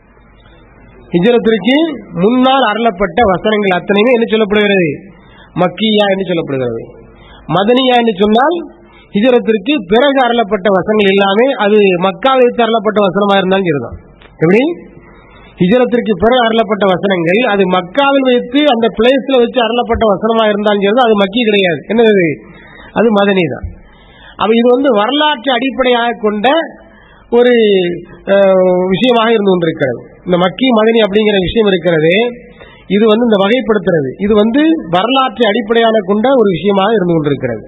ஹிஜரத்திற்கு முன்னால் அருளப்பட்ட வசனங்கள் அத்தனையுமே என்ன சொல்லப்படுகிறது மக்கியா என்று சொல்லப்படுகிறது மதனியா என்று சொன்னால் ஹிஜரத்திற்கு பிறகு அருளப்பட்ட வசனங்கள் எல்லாமே அது மக்காவில் வைத்து அருளப்பட்ட வசனமா இருந்தாலும் சரிதான் எப்படி ஹிஜரத்திற்கு பிறகு அருளப்பட்ட வசனங்கள் அது மக்காவில் வைத்து அந்த பிளேஸ்ல வச்சு அருளப்பட்ட வசனமா இருந்தாலும் சரிதான் அது மக்கி கிடையாது என்னது அது மதனி தான் அப்ப இது வந்து வரலாற்று அடிப்படையாக கொண்ட ஒரு அஹ், விஷயமாக இருந்து கொண்டிருக்கிறது இந்த மக்கி மதனி அப்படிங்கிற விஷயம் இருக்கிறது இது வந்து இந்த வகைப்படுத்துறது இது வந்து வரலாற்று அடிப்படையான கொண்ட ஒரு விஷயமாக இருந்து கொண்டிருக்கிறது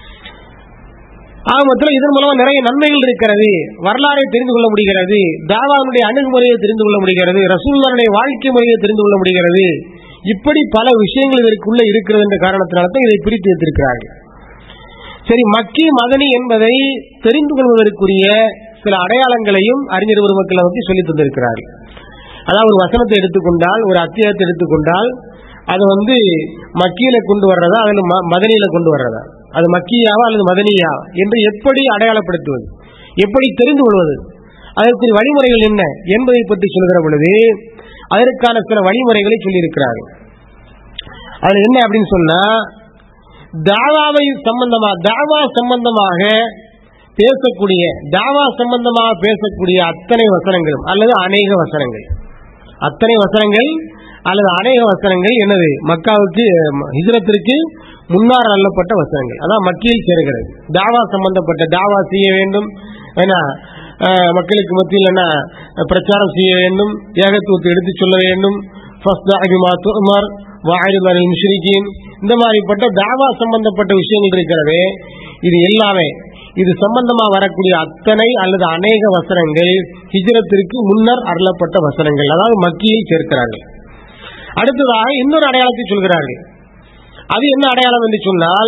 ஆக மொத்தத்தில் இதன் மூலமா நிறைய நன்மைகள் இருக்கிறது வரலாறை தெரிந்து கொள்ள முடிகிறது தாவாவுடைய அணுகுமுறையை தெரிந்து கொள்ள முடிகிறது ரசூல்லாருடைய வாழ்க்கை முறையை தெரிந்து கொள்ள முடிகிறது இப்படி பல விஷயங்கள் இதற்குள்ள இருக்கிறது என்ற காரணத்தினால்தான் இதை பிரித்து வைத்திருக்கிறார்கள் சரி மக்கி மதனி என்பதை தெரிந்து கொள்வதற்குரிய சில அடையாளங்களையும் அறிஞர் பெருமக்கள் நமக்கு சொல்லித் தந்திருக்கிறார்கள் அதாவது ஒரு வசனத்தை எடுத்துக்கொண்டால் ஒரு அத்தியாயத்தை எடுத்துக்கொண்டால் அது வந்து மக்கியில கொண்டு வர்றதா அல்லது ம- மதனியில கொண்டு வர்றதா அது மக்கியாவா அல்லது மதனியா என்று எப்படி அடையாளப்படுத்துவது எப்படி தெரிந்து கொள்வது அதற்குரிய வழிமுறைகள் என்ன என்பதை பற்றி சொல்கிற பொழுது அதற்கான சில வழிமுறைகளை சொல்லியிருக்கிறார்கள் அது என்ன அப்படின்னு சொன்னா தாவாவை சம்பந்தமா தாவா சம்பந்தமாக பேசக்கூடிய தாவா சம்பந்தமாக பேசக்கூடிய அத்தனை வசனங்களும் அல்லது அநேக வசனங்கள் அத்தனை வசனங்கள் அல்லது அநேக வசனங்கள் என்னது மக்காவுக்கு ஹிஜ்ரத்திற்கு முன்னார் அள்ளப்பட்ட வசனங்கள் அதான் மக்கியில் சேருகிறது தாவா சம்பந்தப்பட்ட தாவா செய்ய வேண்டும் ஏன்னா அஹ், மக்களுக்கு மத்தியில் என்ன பிரச்சாரம் செய்ய வேண்டும் ஏகத்துவத்தை எடுத்துச் சொல்ல வேண்டும் ஃபஸ்தா பிமா துஅமர் வஅரித் அனில் முஷ்ரிகீன் இந்த மாதிரிப்பட்ட தாவா சம்பந்தப்பட்ட விஷயங்கள் இருக்கிறது இது எல்லாமே இது சம்பந்தமா வரக்கூடிய அத்தனை அல்லது அநேக வசனங்கள் ஹிஜ்ரத்திற்கு முன்னர் அருளப்பட்ட வசனங்கள் அதாவது மக்கியில் சேர்க்கிறார்கள் அடுத்ததாக இன்னொரு அடையாளத்தை சொல்கிறார்கள் அது என்ன அடையாளம் என்று சொன்னால்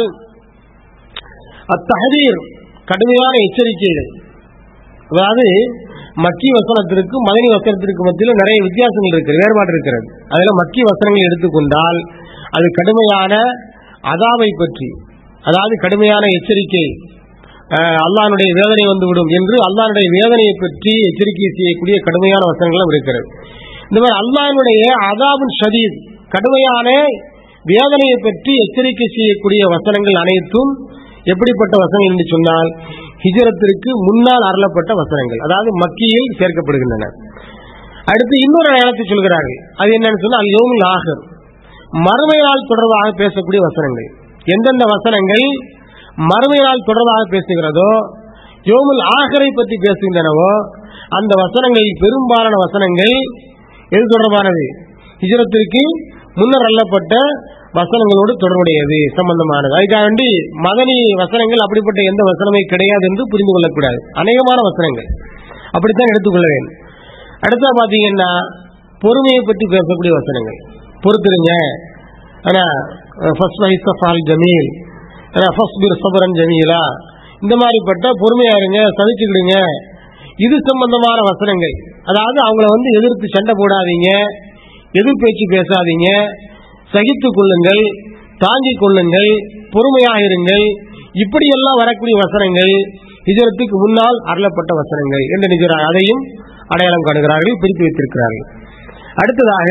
அத்தஹதீர் கடுமையான எச்சரிக்கைகள் அதாவது மக்கி வசனத்திற்கும் மதனி வசனத்திற்கு மத்தியில் நிறைய வித்தியாசங்கள் இருக்கு வேறுபாடு இருக்கிறது அதுல மக்கி வசனங்களை எடுத்துக்கொண்டால் அது கடுமையான அதாவை பற்றி அதாவது கடுமையான எச்சரிக்கை அஹ், அல்லாஹ்வுடைய வேதனை வந்துவிடும் என்று அல்லாஹ்வுடைய வேதனையை பற்றி எச்சரிக்கை செய்யக்கூடிய கடுமையான வசனங்களும் இருக்கிறது இந்த மாதிரி அல்லாஹ்வுடைய அதாபின் ஷதீத் கடுமையான வேதனையை பற்றி எச்சரிக்கை செய்யக்கூடிய வசனங்கள் அனைத்தும் எப்படிப்பட்ட வசனங்கள் என்று சொன்னால் ஹிஜரத்திற்கு முன்னால் அருளப்பட்ட வசனங்கள் அதாவது மக்கியில் சேர்க்கப்படுகின்றன அடுத்து இன்னொரு அடையாளத்தை சொல்கிறார்கள் அது என்னன்னு சொன்னால் அல் யோமுல் ஆகர் மறுமை நாள் தொடர்பாக பேசக்கூடிய வசனங்கள் எந்தெந்த வசனங்கள் மறுமை நாள் தொடர்பாக பேசுகிறதோ யோமுல் ஆகரை பற்றி பேசுகின்றனவோ அந்த வசனங்களில் பெரும்பாலான வசனங்கள் எது தொடர்பானது ஹிஜரத்திற்கு முன்னர் அள்ளப்பட்ட வசனங்களோடு தொடர்புடையது சம்பந்தமானது அதுக்காக வேண்டி மதனி வசனங்கள் அப்படிப்பட்ட எந்த வசனமே கிடையாது என்று புரிந்து கொள்ளக்கூடாது அநேகமான வசனங்கள் அப்படித்தான் எடுத்துக்கொள்ள வேண்டும் அடுத்தா பாத்தீங்கன்னா பொறுமையை பற்றி பேசக்கூடிய வசனங்கள் பொறுத்துருங்க ஆனா ஃபர்ஸ்ட் வைசஃபால் ஜமீல் ஃபஸ்பிர் சபரன் ஜமீலா இந்த மாதிரிப்பட்ட பொறுமையா இருங்க சகிச்சுக்கிடுங்க இது சம்பந்தமான வசனங்கள் அதாவது அவங்கள வந்து எதிர்த்து சண்டை போடாதீங்க எதிர் பேச்சு பேசாதீங்க சகித்துக் கொள்ளுங்கள் தாங்கிக் கொள்ளுங்கள் பொறுமையாக இருங்கள் இப்படியெல்லாம் வரக்கூடிய வசனங்கள் ஹிஜரத்துக்கு முன்னால் அருளப்பட்ட வசனங்கள் என்று நினைக்கிறார் அதையும் அடையாளம் காணுகிறார்கள் பிரித்து வைத்திருக்கிறார்கள் அடுத்ததாக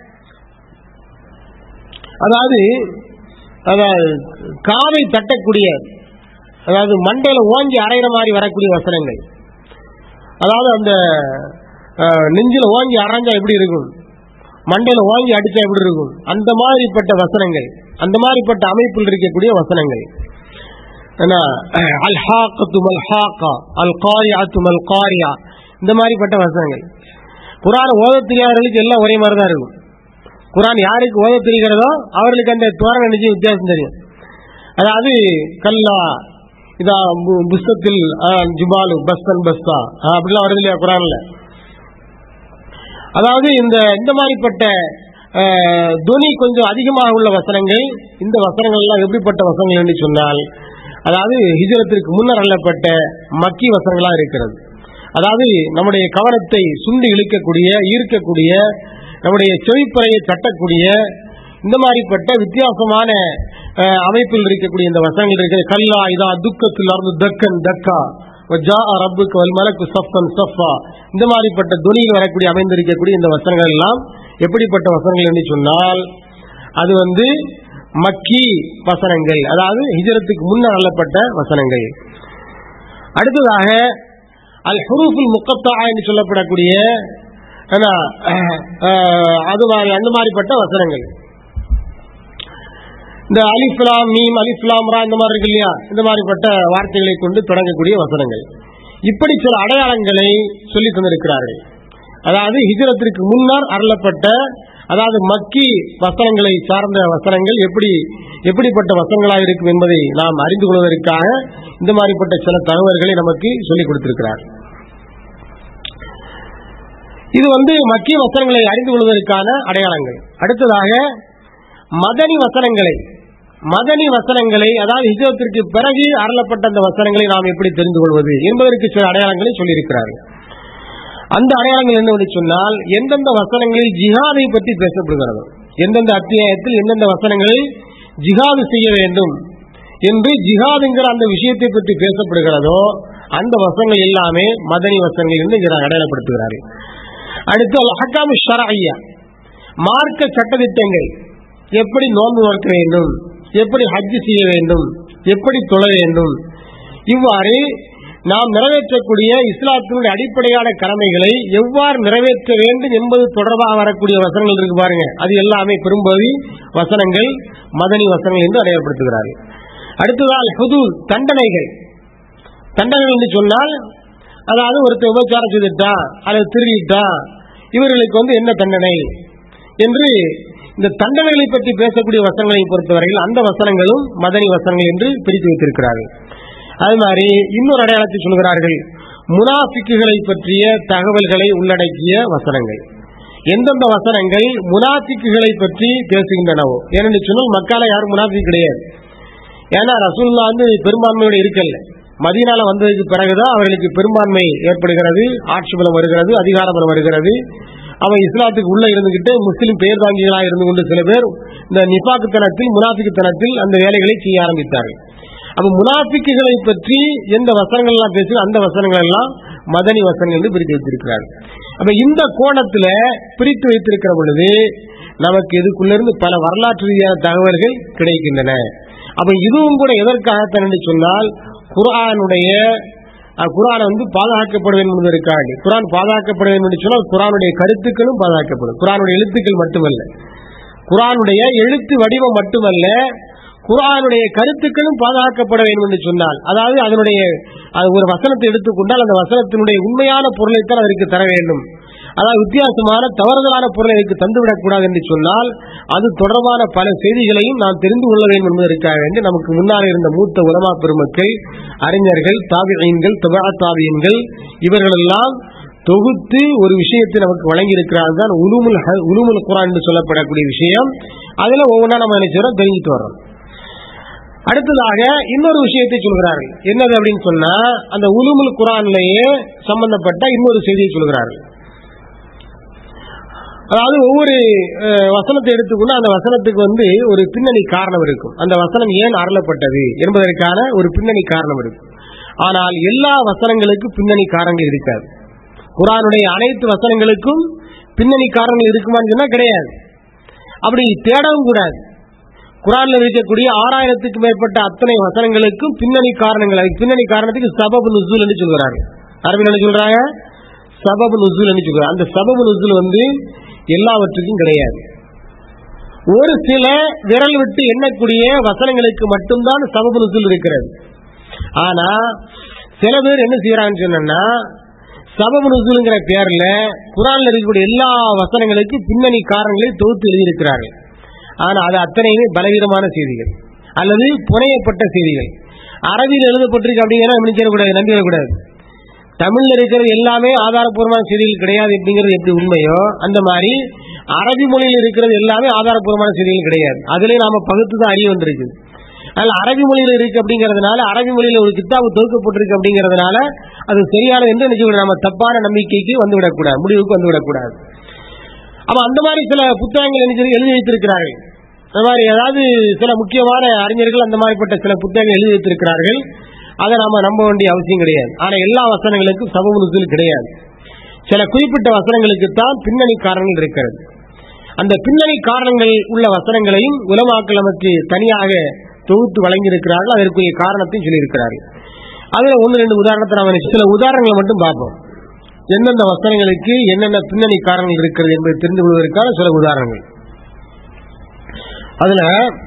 அதாவது அதாவது காவை தட்டக்கூடிய அதாவது மண்டையில ஓங்கி அரைகிற மாதிரி வரக்கூடிய வசனங்கள் அதாவது அந்த அஹ், நெஞ்சில ஓங்கி அரைஞ்சா எப்படி இருக்கும் மண்டையில ஓங்கி அடிச்சா எப்படி இருக்கும் அந்த மாதிரிப்பட்ட வசனங்கள் அந்த மாதிரிப்பட்ட அமைப்பில் இருக்கக்கூடிய வசனங்கள் என்ன அல் ஹாக்கத்து மல் ஹாக்கா அல் காரியாத்து மல் காரியா இந்த மாதிரிப்பட்ட வசனங்கள் குரான் ஓத தெரியாதவர்களுக்கு எல்லாம் ஒரே மாதிரி தான் இருக்கும் குரான் யாருக்கு ஓத தெரிகிறதோ அவர்களுக்கு அந்த தோரண நிச்சயம் வித்தியாசம் தெரியும் அதாவது கல்லா இதா பு- புஸ்தத்தில் ஆஹ், ஜுபாலு பஸ்தன் பஸ்தா ஆஹ், அப்படிலாம் வருது இல்லையா குரான்ல அதாவது இந்த இந்த மாதிரிப்பட்ட ஆஹ், துனி கொஞ்சம் அதிகமாக உள்ள வசனங்கள் இந்த வசனங்கள் எல்லாம் எப்படிப்பட்ட வசனங்கள் என்று சொன்னால் அதாவது ஹிஜரத்திற்கு முன்னர் அள்ளப்பட்ட மக்கி வசனங்களா இருக்கிறது அதாவது நம்முடைய கவனத்தை சுண்டி இழுக்கக்கூடிய ஈர்க்கக்கூடிய நம்முடைய செவிப்பறையை தட்டக்கூடிய இந்த மாதிரிப்பட்ட வித்தியாசமான அஹ், அமைப்பில் இருக்கக்கூடிய இந்த வசனங்கள் இருக்கிற கல்லா இதா துக்கத்தில் அருந்து தக்கன் தக்கா ஜா ரப்புக்கு வல் மலக்கு சஃபன் சஃபா இந்த மாதிரிப்பட்ட துணியில் வரக்கூடிய அமைந்திருக்கக்கூடிய இந்த வசனங்கள் எல்லாம் எப்படிப்பட்ட வசனங்கள் என்று சொன்னால் அது வந்து மக்கி வசனங்கள் அதாவது ஹிஜரத்துக்கு முன்னர் அள்ளப்பட்ட வசனங்கள் அடுத்ததாக அல் ஹுரூஃபுல் முக்கத்தா என்று சொல்லப்படக்கூடிய என்ன, அஹ், அது மாதிரி அந்த மாதிரிப்பட்ட வசனங்கள் இந்த அலிஃப்லாம் மீம் அலிஃப்லாம் ரா இந்த மாதிரி இருக்கு இல்லையா இந்த மாதிரிப்பட்ட வார்த்தைகளை கொண்டு தொடங்கக்கூடிய வசனங்கள் இப்படி சில அடையாளங்களை சொல்லி தந்திருக்கிறார்கள் அதாவது ஹிஜரத்திற்கு முன்னர் அருளப்பட்ட அதாவது மக்கி வசனங்களை சார்ந்த வசனங்கள் எப்படி எப்படிப்பட்ட வசனங்களாக இருக்கும் என்பதை நாம் அறிந்து கொள்வதற்காக இந்த மாதிரிப்பட்ட சில தகவல்களை நமக்கு சொல்லிக் கொடுத்திருக்கிறார் இது வந்து மக்கிய வசனங்களை அறிந்து கொள்வதற்கான அடையாளங்கள் அடுத்ததாக மதனி வசனங்களை மதனி வசனங்களை அதாவது ஹிஜரத்திற்கு பிறகு அருளப்பட்ட அந்த வசனங்களை நாம் எப்படி தெரிந்து கொள்வது என்பதற்கு சில அடையாளங்களை சொல்லியிருக்கிறார்கள் அந்த அடையாளங்கள் என்னவென்று சொன்னால் எந்தெந்த வசனங்களில் ஜிஹாதை பற்றி பேசப்படுகிறது எந்தெந்த அத்தியாயத்தில் எந்தெந்த வசனங்களில் ஜிஹாது செய்ய வேண்டும் என்று ஜிஹாதுங்கிற அந்த விஷயத்தை பற்றி பேசப்படுகிறதோ அந்த வசனங்கள் எல்லாமே மதனி வசனங்கள் என்று இங்கே அடையாளப்படுத்துகிறார்கள் அடுத்து அல் ஹக்காமு ஷரஐயா மார்க்க சட்டதிட்டங்கள் எப்படி நோன்பு நோக்க வேண்டும் எப்படி ஹஜ் செய்ய வேண்டும் எப்படி தொழ வேண்டும் இவ்வாறு நாம் நிறைவேற்றக்கூடிய இஸ்லாத்தினுடைய அடிப்படையான கடமைகளை எவ்வாறு நிறைவேற்ற வேண்டும் என்பது தொடர்பாக வரக்கூடிய வசனங்கள் இருக்கு பாருங்க அது எல்லாமே பெரும்பகுதி வசனங்கள் மதனி வசனங்கள் என்று அடையாளப்படுத்துகிறார்கள் அடுத்ததால் புது தண்டனைகள் தண்டனைகள் என்று சொன்னால் அதாவது ஒருத்தர் விபச்சாரம் செய்துட்டா அல்லது திருடிட்டா இவர்களுக்கு வந்து என்ன தண்டனை என்று இந்த தண்டனைகளை பற்றி பேசக்கூடிய வசனங்களை பொறுத்தவரையில் அந்த வசனங்களும் மதனி வசனங்கள் என்று பிரித்து வைத்திருக்கிறார்கள் அது மாதிரி இன்னொரு அடையாளத்தை சொல்கிறார்கள் முனாஃபிக்குகளை பற்றிய தகவல்களை உள்ளடக்கிய வசனங்கள் எந்தெந்த வசனங்கள் முனாஃபிக்குகளை பற்றி பேசுகின்றனவோ ஏனென்று சொன்னால் மக்கால யாரும் முனாஃபிக் கிடையாது ஏன்னா ரசூல்லா வந்து பெரும்பான்மையோட இருக்கல்ல மதீனால வந்ததுக்கு பிறகுதான் அவர்களுக்கு பெரும்பான்மை ஏற்படுகிறது ஆட்சி பலம் வருகிறது அதிகார பலம் வருகிறது அவன் இஸ்லாத்துக்கு உள்ள இருந்துகிட்டு முஸ்லிம் பெயர் தாங்கிகளாக இருந்து கொண்டு சில பேர் இந்த நிபாக்குத்தனத்தில் முனாஃபிக்குத்தனத்தில் அந்த வேலைகளை செய்ய ஆரம்பித்தார்கள் அப்ப முனாஃபிக்குகளை பற்றி எந்த வசனங்கள் எல்லாம் பேசி அந்த வசனங்கள் எல்லாம் மதனி வசனங்கள் என்று பிரித்து வைத்திருக்கிறார் அப்ப இந்த கோணத்துல பிரித்து வைத்திருக்கிற பொழுது நமக்கு இதுக்குள்ளிருந்து பல வரலாற்று ரீதியான தகவல்கள் கிடைக்கின்றன அப்ப இதுவும் கூட எதற்காகத்தான் என்று சொன்னால் குரானுடைய குரான் வந்து பாதுகாக்கப்பட வேண்டும் என்பதற்காக குரான் பாதுகாக்கப்பட வேண்டும் என்று சொன்னால் குரானுடைய கருத்துக்களும் பாதுகாக்கப்படும் குரானுடைய எழுத்துக்கள் மட்டுமல்ல குரானுடைய எழுத்து வடிவம் மட்டுமல்ல குரானுடைய கருத்துக்களும் பாதுகாக்கப்பட வேண்டும் என்று சொன்னால் அதாவது அதனுடைய ஒரு வசனத்தை எடுத்துக்கொண்டால் அந்த வசனத்தினுடைய உண்மையான பொருளைத்தான் அதற்கு தர வேண்டும் அதாவது வித்தியாசமான தவறுதலான பொருளை அதற்கு தந்துவிடக்கூடாது என்று சொன்னால் அது தொடர்பான பல செய்திகளையும் நாம் தெரிந்து கொள்ள வேண்டும் என்பதற்காக வேண்டி நமக்கு முன்னால் இருந்த மூத்த உலமா பெருமக்கள் அறிஞர்கள் தாபியன்கள் தபா தாபியன்கள் இவர்களெல்லாம் தொகுத்து ஒரு விஷயத்தை நமக்கு வழங்கி இருக்கிறார்கள் தான் உலுமுல் உலுமுல் குரான் என்று சொல்லப்படக்கூடிய விஷயம் அதுல ஒவ்வொன்றா நம்ம நினைச்சோம் தெரிஞ்சுட்டு வரோம் அடுத்ததாக இன்னொரு விஷயத்தை சொல்கிறார்கள் என்னது அப்படின்னு சொன்னா அந்த உலுமுல் குரான்லேயே சம்பந்தப்பட்ட இன்னொரு செய்தியை சொல்கிறார்கள் அதாவது ஒவ்வொரு வசனத்தை எடுத்துக்கொண்டு அந்த வசனத்துக்கு வந்து ஒரு பின்னணி காரணம் இருக்கும் அந்த வசனம் ஏன் அருளப்பட்டது என்பதற்கான ஒரு பின்னணி காரணம் இருக்கும் ஆனால் எல்லா வசனங்களுக்கும் பின்னணி காரணங்கள் இருக்காது குரானுடைய அனைத்து வசனங்களுக்கும் பின்னணி காரணங்கள் இருக்குமான்னு சொன்னா கிடையாது அப்படி தேடவும் கூடாது குரான்ல இருக்கக்கூடிய ஆறாயிரத்துக்கு மேற்பட்ட அத்தனை வசனங்களுக்கும் பின்னணி காரணங்கள் அதுக்கு பின்னணி காரணத்துக்கு சபபு நுசூல் என்று சொல்கிறாங்க அரபில் என்ன சொல்றாங்க சபபு நுசூல் என்று சொல்றாங்க அந்த சபபு நுசூல் வந்து எல்லாவற்றுக்கும் கிடையாது ஒரு சில விரல் விட்டு எண்ணக்கூடிய வசனங்களுக்கு மட்டும்தான் சபபு நுசூல் இருக்கிறது ஆனா சில பேர் என்ன செய்யறாங்கன்னு சொன்னா சபபு நுசூலுங்கிற பேர்ல குரான்ல இருக்கக்கூடிய எல்லா வசனங்களுக்கும் பின்னணி காரணங்களை தொகுத்து எழுதியிருக்கிறார்கள் ஆனா அது அத்தனையுமே பலவீனமான செய்திகள் அல்லது புனையப்பட்ட செய்திகள் அரபியில் எழுதப்பட்டிருக்கு அப்படிங்கிற நினைச்சிடக்கூடாது நம்பிடக்கூடாது தமிழ்ல இருக்கிறது எல்லாமே ஆதாரப்பூர்வமான செய்திகள் கிடையாது அப்படிங்கிறது எப்படி உண்மையோ அந்த மாதிரி அரபி மொழியில் இருக்கிறது எல்லாமே ஆதாரப்பூர்வமான செய்திகள் கிடையாது அதுலயே நாம பகுத்து தான் அறிய வந்திருக்கு அதனால அரபி மொழியில் இருக்கு அப்படிங்கறதுனால அரபி மொழியில ஒரு கித்தாபு தொகுக்கப்பட்டிருக்கு அப்படிங்கறதுனால அது சரியானது என்று நினைச்சு நம்ம தப்பான நம்பிக்கைக்கு வந்துவிடக்கூடாது முடிவுக்கு வந்துவிடக்கூடாது அப்ப அந்த மாதிரி சில புத்தகங்கள் என்ன எழுதி வைத்திருக்கிறார்கள் அந்த மாதிரி ஏதாவது சில முக்கியமான அறிஞர்கள் அந்த மாதிரிப்பட்ட சில புத்தகங்கள் எழுதி வைத்திருக்கிறார்கள் அதை நாம நம்ப வேண்டிய அவசியம் கிடையாது ஆனா எல்லா வசனங்களுக்கும் சமூக நுசூல் கிடையாது சில குறிப்பிட்ட வசனங்களுக்கு தான் பின்னணி காரணங்கள் இருக்கிறது அந்த பின்னணி காரணங்கள் உள்ள வசனங்களையும் உலமாக்கள் நமக்கு தனியாக தொகுத்து வழங்கியிருக்கிறார்கள் அதற்குரிய காரணத்தையும் சொல்லியிருக்கிறார்கள் அதுல ஒன்று ரெண்டு உதாரணத்தை நாம சில உதாரணங்களை மட்டும் பார்ப்போம் எந்தெந்த வசனங்களுக்கு என்னென்ன பின்னணி காரணங்கள் இருக்கிறது என்பதை தெரிந்து கொள்வதற்கான சில உதாரணங்கள் அதுல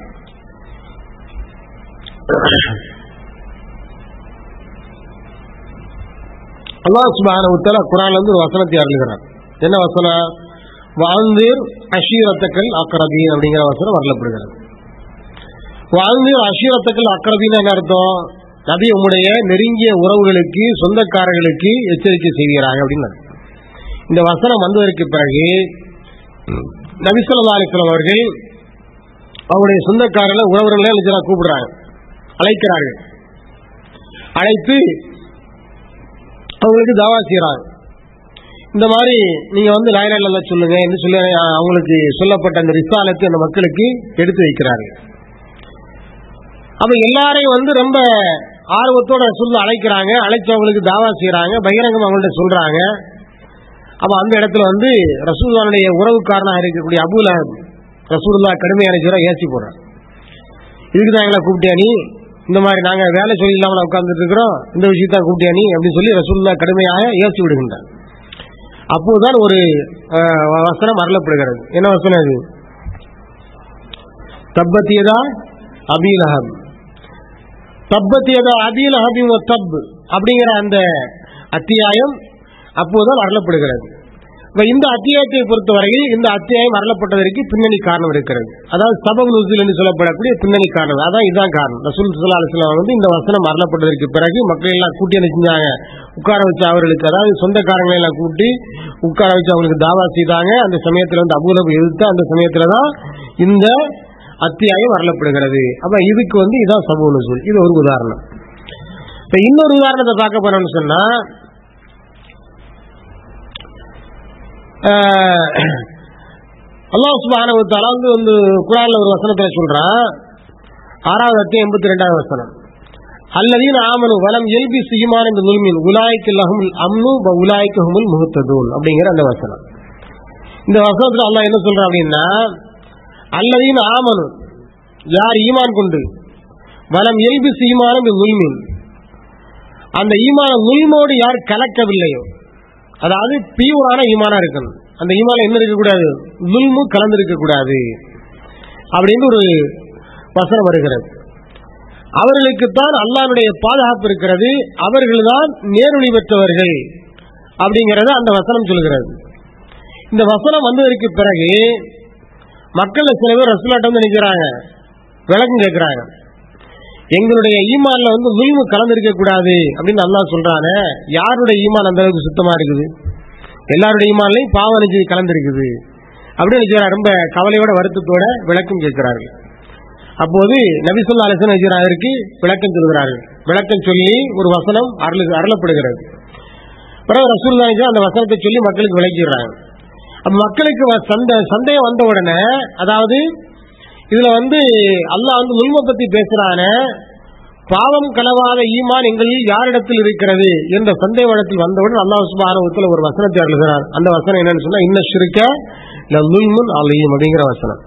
அல்லாஹ் சுபான உத்தர குரான்ல இருந்து ஒரு வசனத்தை அருளுகிறார் என்ன வசனம் வாழ்ந்தீர் அஷீரத்தக்கள் அக்கரபீன் அப்படிங்கிற வசனம் வரலப்படுகிறது வாழ்ந்தீர் அஷீரத்தக்கள் அக்கரபீன் என்ன அர்த்தம் நபி உம்முடைய நெருங்கிய உறவுகளுக்கு சொந்தக்காரர்களுக்கு எச்சரிக்கை செய்கிறாங்க அப்படின்னு இந்த வசனம் வந்ததற்கு பிறகு நபிசல்லா அலிஸ்லாம் அவர்கள் அவங்களுடைய சொந்தக்காரர்கள் உறவர்களை நிஜரா கூப்பிடுறாங்க அழைக்கிறார்கள் அழைத்து அவங்களுக்கு தாவா செய்யறாங்க இந்த மாதிரி நீங்க வந்து லாயில சொல்லுங்க என்று சொல்லி அஹ், அவங்களுக்கு சொல்லப்பட்ட அந்த ரிசாலத்தை அந்த மக்களுக்கு எடுத்து வைக்கிறார்கள் அப்ப எல்லாரையும் வந்து ரொம்ப ஆர்வத்தோட சொல்ல அழைக்கிறாங்க அழைச்சவங்களுக்கு தாவா செய்யறாங்க பகிரங்கம் அவங்கள்ட்ட சொல்றாங்க அப்ப அந்த இடத்துல வந்து ரசூல்லாவுடைய உறவுக்காரனாக இருக்கக்கூடிய அபுல ரசூல்லா கடுமையான ஜுரம் ஏசி போடுறான் இதுக்கு தான் எங்களை கூப்பிட்டியா நீ இந்த மாதிரி நாங்க வேலை சொல்லி இல்லாமல் உட்கார்ந்துட்டு இருக்கிறோம் இந்த விஷயத்தான் கூப்பிட்டியா நீ அப்படின்னு சொல்லி ரசூல்லா கடுமையாக ஏசி விடுகின்றான் அப்போதுதான் ஒரு அஹ், வசனம் அருளப்படுகிறது என்ன வசனம் அது தப்பத்தியதா அபீலகம் தப்பத்தியதா அபீலஹபின் தப் அப்படிங்கிற அந்த அத்தியாயம் அப்போதுதான் அருளப்படுகிறது இப்ப இந்த அத்தியாயத்தை பொறுத்தவரையில் இந்த அத்தியாயம் அருளப்பட்டதற்கு பின்னணி காரணம் இருக்கிறது அதாவது சபம் நுசில் என்று சொல்லப்படக்கூடிய பின்னணி காரணம் அதான் இதுதான் காரணம் ரசூல் சுல்லா அலுவலாம் வந்து இந்த வசனம் அருளப்பட்டதற்கு பிறகு மக்கள் எல்லாம் கூட்டி என்ன செஞ்சாங்க உட்கார வச்சு அவர்களுக்கு அதாவது சொந்தக்காரங்களை எல்லாம் கூட்டி உட்கார வச்சு அவங்களுக்கு தாவா செய்தாங்க அந்த சமயத்துல வந்து அபூலபு எதிர்த்து அந்த சமயத்துல தான் இந்த அத்தியாயம் அருளப்படுகிறது அப்ப இதுக்கு வந்து இதான் சபு நுசுல் இது ஒரு உதாரணம் இப்ப இன்னொரு உதாரணத்தை பார்க்க போறோம்னு சொன்னா அல்லாஹ் சுப்ஹானஹு வ தஆலா வந்து வந்து குர்ஆன்ல ஒரு வசனத்துல சொல்றான் ஆறாவது அத்தியாயம் எண்பத்தி ரெண்டாவது வசனம் அல்லதீன ஆமனு வலம் எல்பி சீமான இந்த நுல்மின் உலாய்க்கு லஹுல் அம்னு வ உலாய்க்கு ஹுமுல் முஹத்ததூன் அப்படிங்கிற அந்த வசனம் இந்த வசனத்துல அல்லாஹ் என்ன சொல்றான் அப்படின்னா அல்லதீன ஆமனு யார் ஈமான் கொண்டு வலம் எல்பி சீமான இந்த நுல்மின் அந்த ஈமான நுல்மோடு யார் கலக்கவில்லையோ அதாவது பியூரான ஈமானா இருக்கணும் அந்த ஈமான் என்ன இருக்கக்கூடாது நுல்மு கலந்து இருக்கக்கூடாது அப்படின்னு ஒரு வசனம் வருகிறது அவர்களுக்குத்தான் அல்லாஹ்வுடைய பாதுகாப்பு இருக்கிறது அவர்கள்தான் நேரொளி பெற்றவர்கள் அப்படிங்கறத அந்த வசனம் சொல்கிறது இந்த வசனம் வந்ததற்கு பிறகு மக்கள் சில பேர் ரசூலாட்ட வந்து நினைக்கிறாங்க விளக்கம் கேட்கிறாங்க எங்களுடைய ஈமான்ல வந்து நுல்மு கலந்திருக்க கூடாது அப்படின்னு அல்லாஹ் சொல்றானே யாருடைய ஈமான் அந்த அளவுக்கு சுத்தமா இருக்குது எல்லாருடைய ஈமான்லையும் பாவம் நினைச்சு கலந்திருக்குது அப்படின்னு நினைக்கிறார் ரொம்ப கவலையோட வருத்தத்தோட விளக்கம் கேட்கிறார்கள் அப்போது நபிசுல்லா அலிசன் அதற்கு விளக்கம் சொல்கிறார்கள் விளக்கம் சொல்லி ஒரு வசனம் அருளு அருளப்படுகிறது பிறகு ரசூல்லா நிஜம் அந்த வசனத்தை சொல்லி மக்களுக்கு விளக்கிடுறாங்க அப்ப மக்களுக்கு வ- சந்த சந்தேகம் வந்த உடனே அதாவது இதுல வந்து அல்லாஹ் வந்து உண்மை பத்தி பேசுறான பாவம் கலவாத ஈமான் எங்களில் யாரிடத்தில் இருக்கிறது என்ற சந்தேகத்தில் வந்தவுடன் அல்லாஹ் சுபாரவத்தில் ஒரு வசனத்தை எழுதுகிறார் அந்த வசனம் என்னன்னு சொன்னா இன்ன சிறுக்க லுல்முன் அலையும் அப்படிங்கிற வசனம்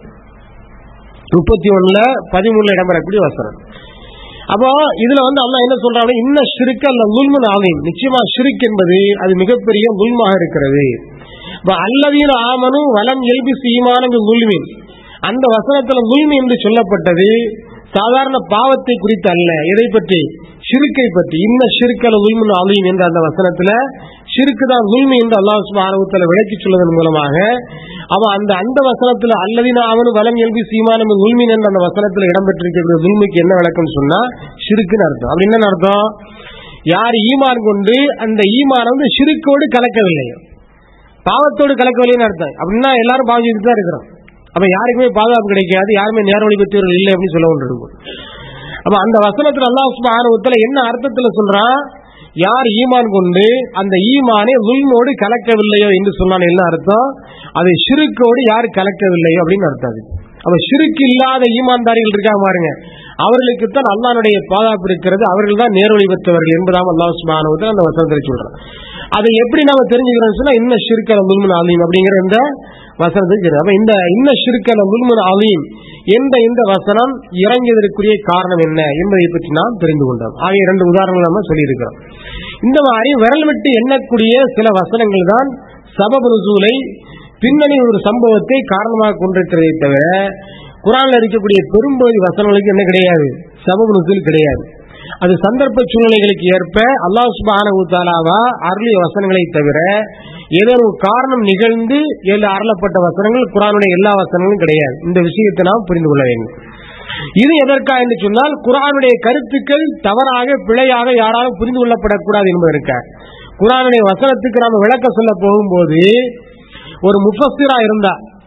முப்பத்தி ஒண்ணுல பதிமூணுல இடம்பெறக்கூடிய வசனம் அப்போ இதுல வந்து அல்லாஹ் என்ன சொல்றாங்க இன்ன ஷிருக்க அல்ல முல்முன் ஆலயம் நிச்சயமா ஷிருக் என்பது அது மிகப்பெரிய முல்மாக இருக்கிறது இப்ப அல்லவீன ஆமனும் வலம் எல்பி சீமானம் முல்மின் அந்த வசனத்துல முல்மி என்று சொல்லப்பட்டது சாதாரண பாவத்தை குறித்து அல்ல எதை பற்றி ஷிருக்கை பற்றி இன்ன ஷிருக்கல உல்முன் அலீம் என்ற அந்த வசனத்துல ஷிருக்கு தான் உல்மி என்று அல்லாஹ் சுபானவத்தில் விளக்கி சொல்வதன் மூலமாக அவன் அந்த அந்த வசனத்துல அல்லதின அவனு வலம் எல்பி சீமானம் உல்மின் என்ற அந்த வசனத்துல இடம்பெற்றிருக்கிற உல்மிக்கு என்ன விளக்கம் சொன்னா ஷிருக்குன்னு அர்த்தம் அப்படி என்ன அர்த்தம் யார் ஈமான் கொண்டு அந்த ஈமான் வந்து ஷிருக்கோடு கலக்கவில்லையோ பாவத்தோடு கலக்கவில்லைன்னு அர்த்தம் அப்படின்னா எல்லாரும் பாவம் செய்துட்டு தான் இருக்கிறோம் அப்ப யாருக்குமே பாதுகாப்பு கிடைக்காது யாருமே நேரவழி பெற்றவர்கள் இல்லை அப்படின்னு சொல்ல ஒன்று இருக்கும் அப்ப அந்த வசனத்துல அல்லாஹ் சுபானுவத்துல என்ன அர்த்தத்துல சொல்றான் யார் ஈமான் கொண்டு அந்த ஈமானை உள்மோடு கலக்கவில்லையோ என்று சொன்னான் என்ன அர்த்தம் அதை ஷிருக்கோடு யார் கலக்கவில்லையோ அப்படின்னு அர்த்தம் அது அப்ப ஷிருக்கு இல்லாத ஈமான்தாரிகள் இருக்காங்க பாருங்க அவர்களுக்குத்தான் அல்லாஹ்வுடைய பாதுகாப்பு இருக்கிறது அவர்கள் தான் நேரொழி பெற்றவர்கள் என்பதாம் அல்லாஹ் சுபானுவத்தில் அந்த வசனத்தை சொல்றான் அதை எப்படி நாம தெரிஞ்சுக்கிறோம் சொன்னா இன்ன ஷிருக்கல முல்முன் அலீம் அப்படிங்கிற இந்த வசனத்தை சொல்றான். அப்ப இந்த இன்ன ஷிருக்கல முல்முன் அலீம் என்ற இந்த வசனம் இறங்கியதற்குரிய காரணம் என்ன என்பதை பற்றி நாம் தெரிந்து கொண்டோம் ஆகிய இரண்டு உதாரணங்கள் நம்ம சொல்லியிருக்கிறோம் இந்த மாதிரி விரல் விட்டு எண்ணக்கூடிய சில வசனங்கள் தான் சபப நுசூலை பின்னணி ஒரு சம்பவத்தை காரணமாக கொண்டிருக்கிறதை தவிர குரான்ல இருக்கக்கூடிய பெரும்பகுதி வசனங்களுக்கு என்ன கிடையாது சபப நுசூல் கிடையாது அது சந்தர்ப்ப சூழ்நிலைகளுக்கு ஏற்ப அல்லாஹ் சுப்ஹானஹு தாலாவா அருளிய வசனங்களை தவிர ஏதோ ஒரு காரணம் நிகழ்ந்து ஏழு அருளப்பட்ட வசனங்கள் குரானுடைய எல்லா வசனங்களும் கிடையாது இந்த விஷயத்தை நாம் புரிந்து கொள்ள வேண்டும் இது எதற்கா என்று சொன்னால் குரானுடைய கருத்துக்கள் தவறாக பிழையாக யாராலும் புரிந்து கொள்ளப்படக்கூடாது என்பதற்காக குரானுடைய வசனத்துக்கு நாம விளக்க சொல்ல போகும்போது ஒரு முஃபஸ்ஸிரா இருந்தா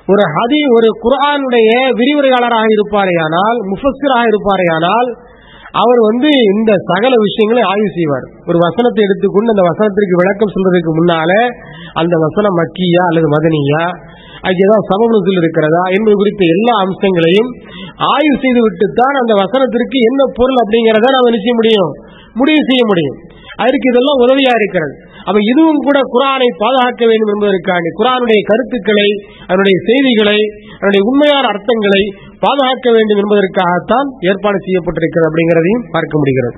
ஒரு ஹதி ஒரு குர்ஆனுடைய விரிவுரையாளராக இருப்பாரேயானால் முஃபஸ்ஸிராக இருப்பாரேயானால் அவர் வந்து இந்த சகல விஷயங்களை ஆய்வு செய்வார் ஒரு வசனத்தை எடுத்துக்கொண்டு அந்த வசனத்திற்கு விளக்கம் சொல்றதுக்கு முன்னால அந்த வசனம் மக்கியா அல்லது மதனியா அதுக்கு ஏதாவது சமபுலத்தில் இருக்கிறதா என்பது குறித்த எல்லா அம்சங்களையும் ஆய்வு செய்து விட்டுத்தான் அந்த வசனத்திற்கு என்ன பொருள் அப்படிங்கிறத நாம் என்ன செய்ய முடியும் முடிவு செய்ய முடியும் அதற்கு இதெல்லாம் உதவியா இருக்கிறது அப்ப இதுவும் கூட குரானை பாதுகாக்க வேண்டும் என்பதற்காண்டி குரானுடைய கருத்துக்களை அதனுடைய செய்திகளை அதனுடைய உண்மையான அர்த்தங்களை பாதுகாக்க வேண்டும் என்பதற்காகத்தான் ஏற்பாடு செய்யப்பட்டிருக்கிறது அப்படிங்கிறதையும் பார்க்க முடிகிறது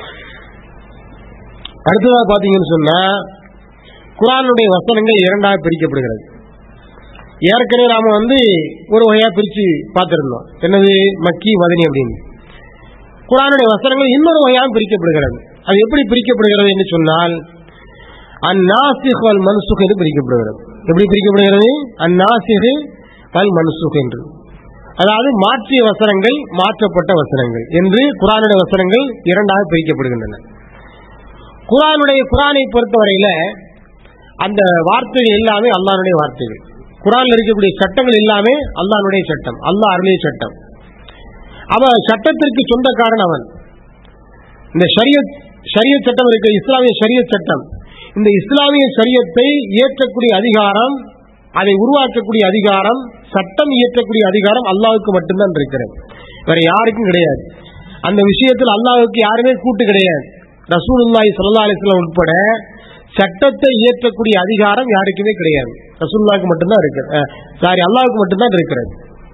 அடுத்ததாக பாத்தீங்கன்னு சொன்னா குரானுடைய வசனங்கள் இரண்டாக பிரிக்கப்படுகிறது ஏற்கனவே நாம வந்து ஒரு வகையா பிரிச்சு பார்த்திருந்தோம் என்னது மக்கி மதனி அப்படின்னு குரானுடைய வசனங்கள் இன்னொரு வகையாக பிரிக்கப்படுகிறது அது எப்படி பிரிக்கப்படுகிறது என்று சொன்னால் அந்நாசிக் வல் மன்சுக் என்று பிரிக்கப்படுகிறது எப்படி பிரிக்கப்படுகிறது அந்நாசிக் வல் மன்சுக் என்று அதாவது மாற்றிய வசனங்கள் மாற்றப்பட்ட வசனங்கள் என்று குரானுடைய வசனங்கள் இரண்டாக பிரிக்கப்படுகின்றன குரானுடைய குரானை பொறுத்தவரையில அந்த வார்த்தைகள் எல்லாமே அல்லாஹ்வுடைய வார்த்தைகள் குரான்ல இருக்கக்கூடிய சட்டங்கள் எல்லாமே அல்லாஹ்வுடைய சட்டம் அல்லாஹ் அருளிய சட்டம் அவன் சட்டத்திற்கு சொந்தக்காரன் அவன் இந்த ஷரியத் ஷரியத் சட்டம் இருக்கு இஸ்லாமிய ஷரியத் சட்டம் இந்த இஸ்லாமிய ஷரியத்தை இயற்றக்கூடிய அதிகாரம் அதை உருவாக்கக்கூடிய அதிகாரம் சட்டம் இயற்றக்கூடிய அதிகாரம் அல்லாஹ்வுக்கு மட்டும்தான் இருக்கிறது வேற யாருக்கும் கிடையாது அந்த விஷயத்தில் அல்லாஹ்வுக்கு யாருமே கூட்டு கிடையாது ரசூலுல்லாஹி ஸல்லல்லாஹு அலைஹி வஸல்லம் உட்பட சட்டத்தை இயற்றக்கூடிய அதிகாரம் யாருக்குமே கிடையாது ரசூலுல்லாஹ்க்கு மட்டும்தான் இருக்கு சாரி அல்லாஹ்வுக்கு மட்டும்தான் இருக்கிறது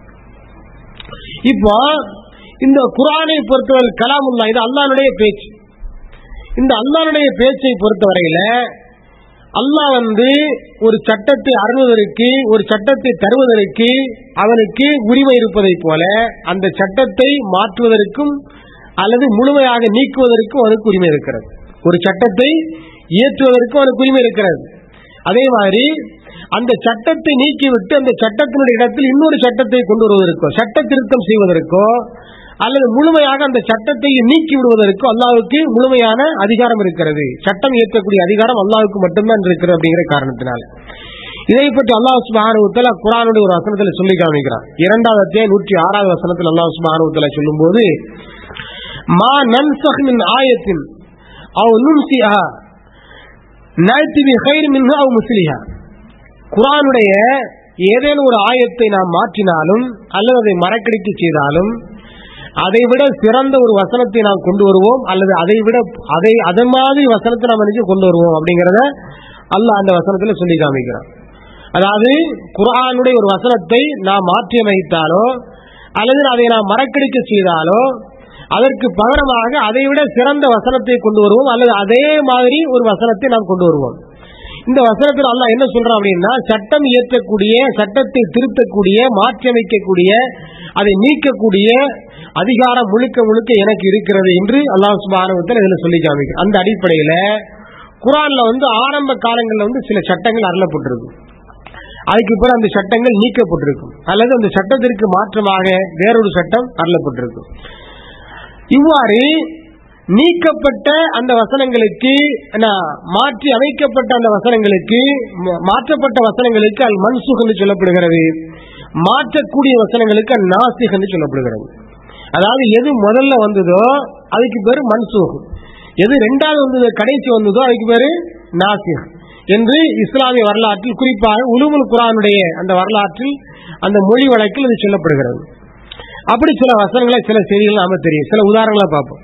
இப்போ இந்த குரானை பொறுத்தவரை கலாமுல்லா இது அல்லாஹ்வுடைய பேச்சு இந்த அல்லாஹ்வுடைய பேச்சை பொறுத்தவரையில அல்லாஹ் வந்து ஒரு சட்டத்தை அருள்வதற்கு ஒரு சட்டத்தை தருவதற்கு அவனுக்கு உரிமை இருப்பதைப் போல அந்த சட்டத்தை மாற்றுவதற்கும் அல்லது முழுமையாக நீக்குவதற்கும் அவனுக்கு உரிமை இருக்கிறது ஒரு சட்டத்தை இயற்றுவதற்கும் அவனுக்கு உரிமை இருக்கிறது அதே மாதிரி அந்த சட்டத்தை நீக்கிவிட்டு அந்த சட்டத்தினுடைய இடத்தில் இன்னொரு சட்டத்தை கொண்டு வருவதற்கோ சட்ட திருத்தம் செய்வதற்கோ அல்லது முழுமையாக அந்த சட்டத்தை நீக்கி விடுவதற்கோ அல்லாவுக்கு முழுமையான அதிகாரம் இருக்கிறது சட்டம் இயற்றக்கூடிய அதிகாரம் அல்லாவுக்கு மட்டும்தான் இருக்கிறது அப்படிங்கிற காரணத்தினால இதை பற்றி அல்லாஹ் சுபானுவத்தில் குரானுடைய ஒரு வசனத்தில் சொல்லி காமிக்கிறான் இரண்டாவது அத்தியாயம் நூற்றி ஆறாவது வசனத்தில் அல்லாஹ் சுபானுவத்தில் சொல்லும் போது மா நன்சஹ் மின் ஆயத்தின் அவ் நுன்சிஹா நாய்த்தி பி ஹைர் மின்ஹா அவ் முஸ்லிஹா குரானுடைய ஏதேனும் ஒரு ஆயத்தை நாம் மாற்றினாலும் அல்லது அதை மறக்கடிக்க செய்தாலும் அதை விட சிறந்த ஒரு வசனத்தை நாம் கொண்டு வருவோம் அல்லது அதை விட அதை அதன் மாதிரி வசனத்தை நாம் நினைச்சு கொண்டு வருவோம் அப்படிங்கறத அல்லாஹ் அந்த வசனத்துல சொல்லி காமிக்கிறான் அதாவது குரானுடைய ஒரு வசனத்தை நாம் மாற்றியமைத்தாலோ அல்லது அதை நாம் மறக்கடிக்க செய்தாலோ அதற்கு பகரமாக அதை விட சிறந்த வசனத்தை கொண்டு வருவோம் அல்லது அதே மாதிரி ஒரு வசனத்தை நாம் கொண்டு வருவோம் இந்த வசனத்தில் அல்லாஹ் என்ன சொல்றான் அப்படின்னா சட்டம் இயற்றக்கூடிய சட்டத்தை திருத்தக்கூடிய மாற்றியமைக்கக்கூடிய அதை நீக்கக்கூடிய அதிகாரம் முழுக்க முழுக்க எனக்கு இருக்கிறது என்று அல்லாஹ் சுபானவத்தில் இதுல சொல்லி காமிக்கும் அந்த அடிப்படையில குரான்ல வந்து ஆரம்ப காலங்களில் வந்து சில சட்டங்கள் அருளப்பட்டிருக்கு அதுக்கு பிறகு அந்த சட்டங்கள் நீக்கப்பட்டிருக்கும் அல்லது அந்த சட்டத்திற்கு மாற்றமாக வேறொரு சட்டம் அருளப்பட்டிருக்கும் இவ்வாறு நீக்கப்பட்ட அந்த வசனங்களுக்கு மாற்றி அமைக்கப்பட்ட அந்த வசனங்களுக்கு மாற்றப்பட்ட வசனங்களுக்கு அல் மன்சுக் என்று சொல்லப்படுகிறது மாற்றக்கூடிய வசனங்களுக்கு அல் நாசிக் என்று சொல்லப்படுகிறது அதாவது எது முதல்ல வந்ததோ அதுக்கு பேரு மன்சூக் எது ரெண்டாவது வந்ததோ கடைசி வந்ததோ அதுக்கு பேரு நாசிக் என்று இஸ்லாமிய வரலாற்றில் குறிப்பாக உலுமுல் குரானுடைய அந்த வரலாற்றில் அந்த மொழி வழக்கில் இது சொல்லப்படுகிறது அப்படி சில வசனங்களை சில செய்திகள் நாம தெரியும் சில உதாரணங்களை பார்ப்போம்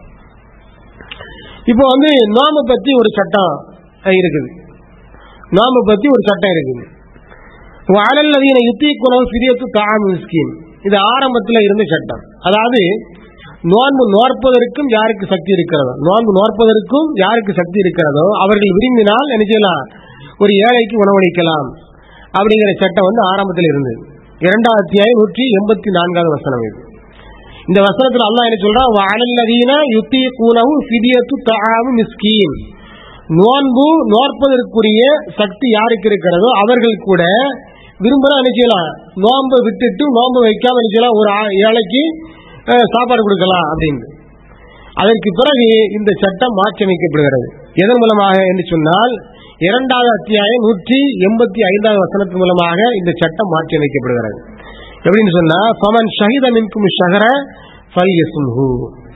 இப்போ வந்து நோம்பு பத்தி ஒரு சட்டம் இருக்குது நோம்பு பத்தி ஒரு சட்டம் இருக்குது வாழல்லதீன யுத்தி குணம் சிறியத்து தாம் ஸ்கீம் இது ஆரம்பத்தில் இருந்த சட்டம் அதாவது நோன்பு நோற்பதற்கும் யாருக்கு சக்தி இருக்கிறதோ நோன்பு நோற்பதற்கும் யாருக்கு சக்தி இருக்கிறதோ அவர்கள் விரும்பினால் என்ன செய்யலாம் ஒரு ஏழைக்கு உணவளிக்கலாம் அப்படிங்கிற சட்டம் வந்து ஆரம்பத்தில் இருந்தது இரண்டாவது அத்தியாயம் நூற்றி எண்பத்தி நான்காவது வசனம் இது இந்த வசனத்தில் அல்லாஹ் என்ன சொல்றான் வாழல்லதீன யுத்தி கூனவு சிதியத்து தாமு மிஸ்கீன் நோன்பு நோற்பதற்குரிய சக்தி யாருக்கு இருக்கிறதோ அவர்கள் கூட விரும்புறா என்ன செய்யலாம் நோன்பை விட்டுட்டு நோன்பு வைக்காம என்ன செய்யலாம் ஒரு ஏழைக்கு சாப்பாடு கொடுக்கலாம் அப்படின்னு அதற்கு பிறகு இந்த சட்டம் மாற்றியமைக்கப்படுகிறது எதன் மூலமாக என்று சொன்னால் இரண்டாவது அத்தியாயம் நூற்றி எண்பத்தி ஐந்தாவது வசனத்தின் மூலமாக இந்த சட்டம் மாற்றி அமைக்கப்படுகிறது எப்படின்னு சொன்னா பமன் ஷஹித மின்கும் ஷஹர ஃபல்யசும்ஹு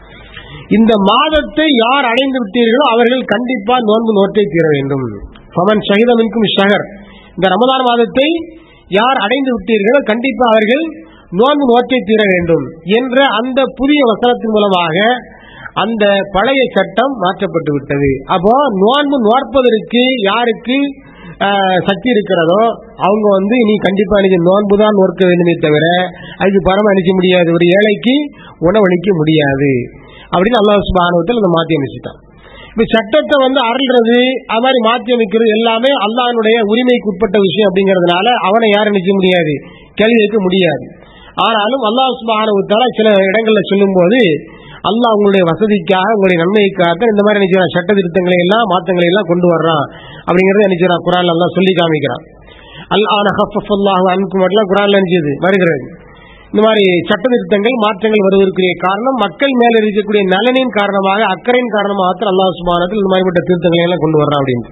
இந்த மாதத்தை யார் அடைந்து விட்டீர்களோ அவர்கள் கண்டிப்பா நோன்பு நோட்டை தீர வேண்டும் பமன் ஷஹித மின்கும் ஷஹர் இந்த ரமதான் மாதத்தை யார் அடைந்து விட்டீர்களோ கண்டிப்பா அவர்கள் நோன்பு நோட்டை தீர வேண்டும் என்ற அந்த புதிய வசனத்தின் மூலமாக அந்த பழைய சட்டம் மாற்றப்பட்டு விட்டது அப்போ நோன்பு நோற்பதற்கு யாருக்கு ஆஹ், சக்தி இருக்கிறதோ அவங்க வந்து நீ கண்டிப்பா அணிஞ்சு நோன்பு தான் நோக்க வேண்டுமே தவிர அதுக்கு பரம அணிக்க முடியாது ஒரு ஏழைக்கு உணவளிக்க முடியாது அப்படின்னு அல்லாஹ் சுபானுவத்தில் அதை மாற்றி அமைச்சிட்டான் இப்ப சட்டத்தை வந்து அருள்றது அது மாதிரி மாற்றி அமைக்கிறது எல்லாமே அல்லாஹ்னுடைய உரிமைக்கு உட்பட்ட விஷயம் அப்படிங்கறதுனால அவனை யாரும் நினைக்க முடியாது கேள்வி வைக்க முடியாது ஆனாலும் அல்லாஹ் சுபானுவத்தால சில இடங்கள்ல சொல்லும்போது அல்லாஹ் உங்களுடைய வசதிக்காக உங்களுடைய நன்மைக்காக இந்த மாதிரி நினைச்சான் சட்ட திருத்தங்களை எல்லாம் மாற்றங்களை எல்லாம் கொண்டு வர்றான் அப்படிங்கறத நினைச்சான் குரான் எல்லாம் சொல்லி காமிக்கிறான் அல் ஆன ஹஃபல்லாஹு அன்கு மட்டும் குரான்ல நினைச்சது வருகிறது இந்த மாதிரி சட்ட திருத்தங்கள் மாற்றங்கள் வருவதற்குரிய காரணம் மக்கள் மேல இருக்கக்கூடிய நலனின் காரணமாக அக்கறையின் காரணமாக மாத்திரம் அல்லாஹ் சுபானத்தில் இந்த மாதிரிப்பட்ட திருத்தங்களை எல்லாம் கொண்டு வர்றான் அப்படின்னு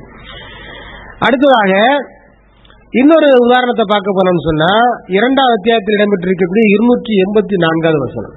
அடுத்ததாக இன்னொரு உதாரணத்தை பார்க்க போனோம்னு சொன்னா இரண்டாவது அத்தியாயத்தில் இடம்பெற்றிருக்கக்கூடிய இருநூற்றி எண்பத்தி நான்காவது வசனம்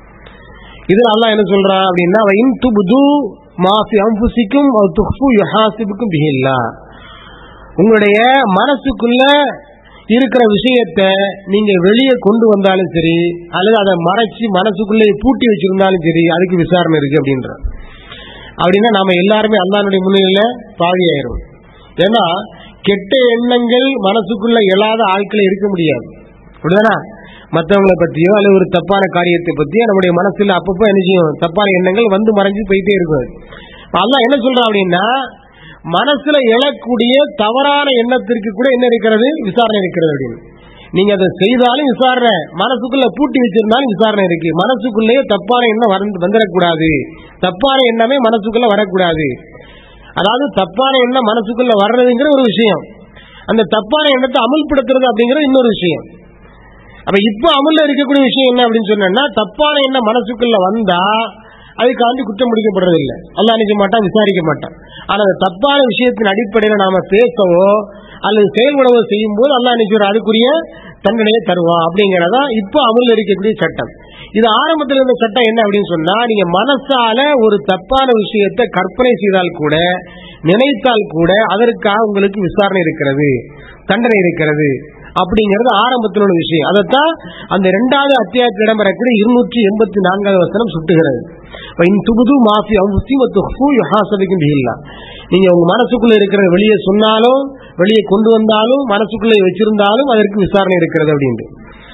இதுல அல்லாஹ் என்ன சொல்றான் அப்படின்னா இன் துபுது மாஃபி அம்புசிக்கும் துஹ்ஃபு யுஹாசிபுக்கும் பிஹில்லா உங்களுடைய மனசுக்குள்ள இருக்கிற விஷயத்த நீங்க வெளியே கொண்டு வந்தாலும் சரி அல்லது அதை மறைச்சு மனசுக்குள்ளே பூட்டி வச்சிருந்தாலும் சரி அதுக்கு விசாரணை இருக்கு அப்படின்ற அப்படின்னா நாம எல்லாருமே அல்லானுடைய முன்னிலையில பாவியாயிரும் ஏன்னா கெட்ட எண்ணங்கள் மனசுக்குள்ள எழாத ஆட்களை இருக்க முடியாது அப்படிதானா மற்றவங்களை பத்தியோ அல்லது ஒரு தப்பான காரியத்தை பத்தியோ நம்முடைய மனசுல அப்பப்போ என்ன செய்யும் தப்பான எண்ணங்கள் வந்து மறைஞ்சு போயிட்டே இருக்கும் இப்ப அல்லாஹ் என்ன சொல்றான் அப்படின்னா மனசுல எழக்கூடிய தவறான எண்ணத்திற்கு கூட என்ன இருக்கிறது விசாரணை இருக்கிறது அப்படின்னு நீங்க அதை செய்தாலும் விசாரணை மனசுக்குள்ள பூட்டி வச்சிருந்தாலும் விசாரணை இருக்கு மனசுக்குள்ளேயே தப்பான எண்ணம் வந்து- வந்துடக்கூடாது தப்பான எண்ணமே மனசுக்குள்ள வரக்கூடாது அதாவது தப்பான எண்ணம் மனசுக்குள்ள வர்றதுங்கிற ஒரு விஷயம் அந்த தப்பான எண்ணத்தை அமல்படுத்துறது அப்படிங்கிறது இன்னொரு விஷயம் அப்ப இப்ப அமல்ல இருக்கக்கூடிய விஷயம் என்ன அப்படின்னு சொன்னா தப்பான எண்ணம் மனசுக்குள்ள வந்தா அதுக்காண்டி குற்றம் முடிக்கப்படுறது இல்லை அல்லாஹ் நினைக்க மாட்டான் விசாரிக்க மாட்டான் ஆனா அந்த தப்பான விஷயத்தின் அடிப்படையில் நாம பேசவோ அல்லது செயல்படவோ செய்யும் போது அல்லாஹ் நினைக்கிற அதுக்குரிய தண்டனையை தருவான் அப்படிங்கறதா இப்ப அமல்ல இருக்கக்கூடிய சட்டம் இது ஆரம்பத்தில் இருந்த சட்டம் என்ன அப்படின்னு சொன்னா நீங்க மனசால ஒரு தப்பான விஷயத்தை கற்பனை செய்தால் கூட நினைத்தால் கூட அதற்காக உங்களுக்கு விசாரணை இருக்கிறது தண்டனை இருக்கிறது அப்படிங்கிறது ஆரம்பத்தில் உள்ள விஷயம் அதைத்தான் அந்த இரண்டாவது அத்தியாயத்தில் இடம்பெறக்கூடிய இருநூற்றி எண்பத்தி நான்காவது வசனம் சுட்டுகிறது இன் துபுது மாஃபி யுஹாசபிக்கும் பிஹில்லா நீங்க உங்க மனசுக்குள்ள இருக்கிற வெளியே சொன்னாலும் வெளியே கொண்டு வந்தாலும் மனசுக்குள்ள வச்சிருந்தாலும் அதற்கு விசாரணை இருக்கிறது அப்படின்ட்டு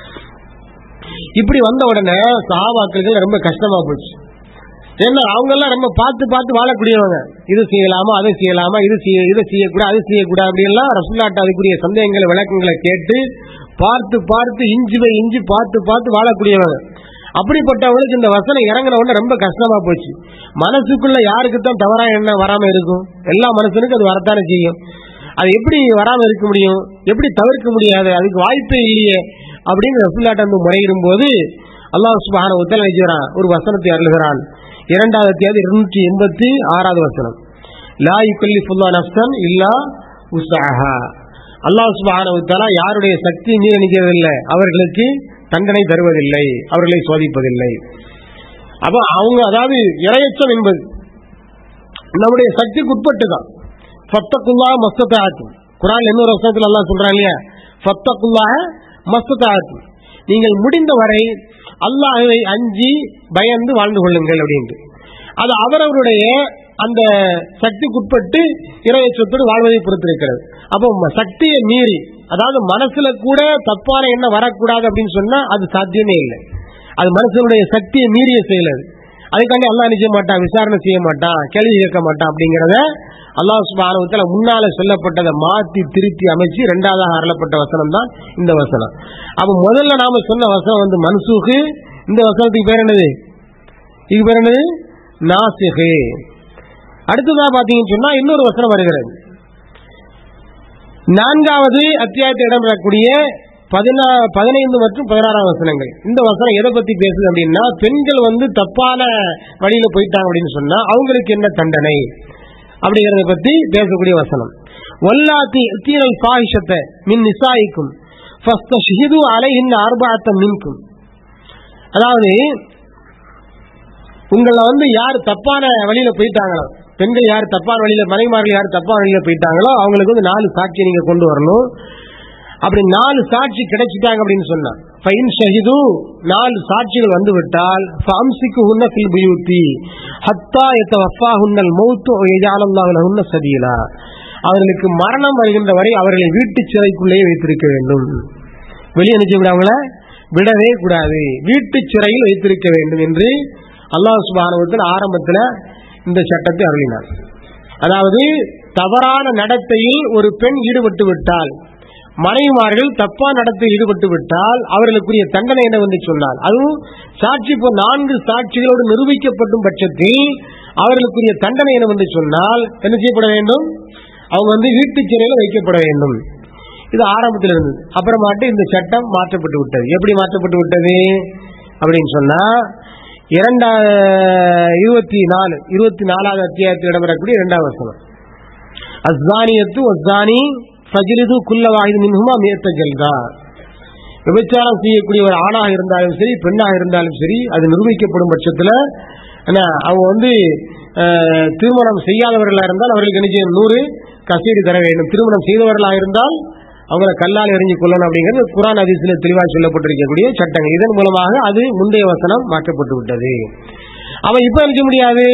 இப்படி வந்த உடனே சஹாபாக்களுக்கு ரொம்ப கஷ்டமா போச்சு ஏன்னா அவங்க எல்லாம் ரொம்ப பார்த்து பார்த்து வாழக்கூடியவங்க இது செய்யலாமா அதை செய்யலாமா இது செய்ய இதை செய்யக்கூடாது அது செய்யக்கூடாது அப்படின்லாம் ரசுல்லாட்ட அதுக்குரிய சந்தேகங்களை விளக்கங்களை கேட்டு பார்த்து பார்த்து இஞ்சி பை இஞ்சி பார்த்து பார்த்து வாழக்கூடியவங்க அப்படிப்பட்டவங்களுக்கு இந்த வசனம் இறங்கின உடனே ரொம்ப கஷ்டமா போச்சு மனசுக்குள்ள யாருக்கு தான் தவறா என்ன வராம இருக்கும் எல்லா மனுஷனுக்கும் அது வரத்தானே செய்யும் அது எப்படி வராம இருக்க முடியும் எப்படி தவிர்க்க முடியாது அதுக்கு வாய்ப்பே இல்லையே அப்படின்னு ரசுல்லாட்ட வந்து முறையிடும் போது அல்லாஹ் சுபஹான உத்தரவு செய்கிறான் ஒரு வசனத்தை அருளுகிறான் இரண்டாவது தேதி இருநூற்றி எண்பத்தி ஆறாவது வசனம் லா யுகல்லிஃபுல்லா நஃப்சன் இல்லா உஸ்ஸாஹா அல்லாஹ் சுப்ஹானஹு வ தஆலா யாருடைய சக்தி மீறி நிற்கிறதில்லை அவர்களுக்கு தண்டனை தருவதில்லை அவர்களை சோதிப்பதில்லை அப்ப அவங்க அதாவது இரையச்சம் என்பது நம்முடைய சக்திக்கு உட்பட்டு தான் ஃபத்தகுல்லா மஸ்தத்தாத்து குரான் இன்னொரு வசனத்தில் அல்லாஹ் சொல்றான் இல்லையா ஃபத்தகுல்லா மஸ்தத்தாத்து நீங்கள் முடிந்தவரை அல்லாஹ்வை அஞ்சி பயந்து வாழ்ந்து கொள்ளுங்கள் அப்படின்ட்டு அது அவரவருடைய அந்த சக்திக்குட்பட்டு இறையச்சத்தோடு வாழ்வதை பொறுத்திருக்கிறது அப்போ ம- சக்தியை மீறி அதாவது மனசுல கூட தப்பான எண்ணம் வரக்கூடாது அப்படின்னு சொன்னா அது சாத்தியமே இல்லை அது மனசனுடைய சக்தியை மீறிய செயல் அது அதுக்காண்டி அல்லாஹ் நிச்சய மாட்டான் விசாரணை செய்ய மாட்டான் கேள்வி கேட்க மாட்டான் அப்படிங்கறத அல்லாஹ் சுபானவத்தில் முன்னால சொல்லப்பட்டதை மாத்தி திருத்தி அமைச்சு இரண்டாவதாக அருளப்பட்ட வசனம் தான் இந்த வசனம் அப்ப முதல்ல நாம சொன்ன வசனம் வந்து மன்சூக்கு இந்த வசனத்துக்கு பேர் என்னது இதுக்கு பேர் என்னது நாசிகு அடுத்ததா பாத்தீங்கன்னு சொன்னா இன்னொரு வசனம் வருகிறது நான்காவது அத்தியாயத்தில் இடம்பெறக்கூடிய பதினா பதினைந்து மற்றும் பதினாறாம் வசனங்கள் இந்த வசனம் எதை பத்தி பேசுது அப்படின்னா பெண்கள் வந்து தப்பான வழியில போயிட்டாங்க அப்படின்னு சொன்னா அவங்களுக்கு என்ன தண்டனை அப்படிங்கறத பத்தி பேசக்கூடிய வசனம் வல்லாத்தி தீரல் பாகிஷத்தை மின் நிசாயிக்கும் ஃபஸ்தஷிது அலைஹின் அர்பாத்தம் மின்கும் அதாவது உங்களை வந்து யார் தப்பான வழியில போயிட்டாங்களோ பெண்கள் யார் தப்பான வழியில மனைமார்கள் யார் தப்பான வழியில போயிட்டாங்களோ அவங்களுக்கு வந்து நாலு சாட்சி நீங்க கொண்டு வரணும் அப்படி நாலு சாட்சி கிடைச்சிட்டாங்க அப்படின்னு சொன்னா ஃபைன் ஷஹிது நாலு சாட்சிகள் வந்து விட்டால் ஃபம்சிக்கு ஹுன்ன ஃபில் புயூத்தி ஹத்தா எத்த வஃபா ஹுன்னல் மௌத்து எஜாலல்லாஹு ஹுன்ன சதீலா அவர்களுக்கு மரணம் வருகின்ற வரை அவர்களை வீட்டு சிறைக்குள்ளேயே வைத்திருக்க வேண்டும் வெளியே நினைச்சு விடாமல விடவே கூடாது வீட்டு சிறையில் வைத்திருக்க வேண்டும் என்று அல்லாஹ் சுபானுவத்தில் ஆரம்பத்தில் இந்த சட்டத்தை அருளினார் அதாவது தவறான நடத்தையில் ஒரு பெண் ஈடுபட்டு விட்டால் மனைவிமார்கள் தப்பா நடத்தையில் ஈடுபட்டு விட்டால் அவர்களுக்குரிய தண்டனை என்னவென்று சொன்னால் அதுவும் சாட்சி இப்போ நான்கு சாட்சிகளோடு நிரூபிக்கப்படும் பட்சத்தில் அவர்களுக்குரிய தண்டனை என்னவென்று சொன்னால் என்ன செய்யப்பட வேண்டும் அவங்க வந்து வீட்டு சிறையில் வைக்கப்பட வேண்டும் இது ஆரம்பத்தில் இருந்தது அப்புறமாட்டு இந்த சட்டம் மாற்றப்பட்டு விட்டது எப்படி மாற்றப்பட்டு விட்டது அப்படின்னு சொன்னா இரண்டா இருபத்தி நாலு இருபத்தி நாலாவது அத்தியாயத்தில் இடம்பெறக்கூடிய இரண்டாவது வசனம் அஸ்தானியத்து அஸ்தானி ஃபஜ்லிது குல்ல வாஹிது மின்ஹுமா மேத்த ஜல்தா விபச்சாரம் செய்யக்கூடிய ஒரு ஆணாக இருந்தாலும் சரி பெண்ணாக இருந்தாலும் சரி அது நிரூபிக்கப்படும் பட்சத்தில் என்ன அவங்க வந்து அஹ், திருமணம் செய்யாதவர்களாக இருந்தால் அவர்களுக்கு என்ன செய்யணும் நூறு கசீடி தர வேண்டும் திருமணம் செய்தவர்களாக இருந்தால் அவங்கள கல்லால் எறிஞ்சு கொள்ளணும் அப்படிங்கிறது குரான் அதிசயில் தெளிவாக சொல்லப்பட்டிருக்கக்கூடிய சட்டங்கள் இதன் மூலமாக அது முந்தைய வசனம் மாற்றப்பட்டு விட்டது அவன் இப்ப நினைக்க முடியாது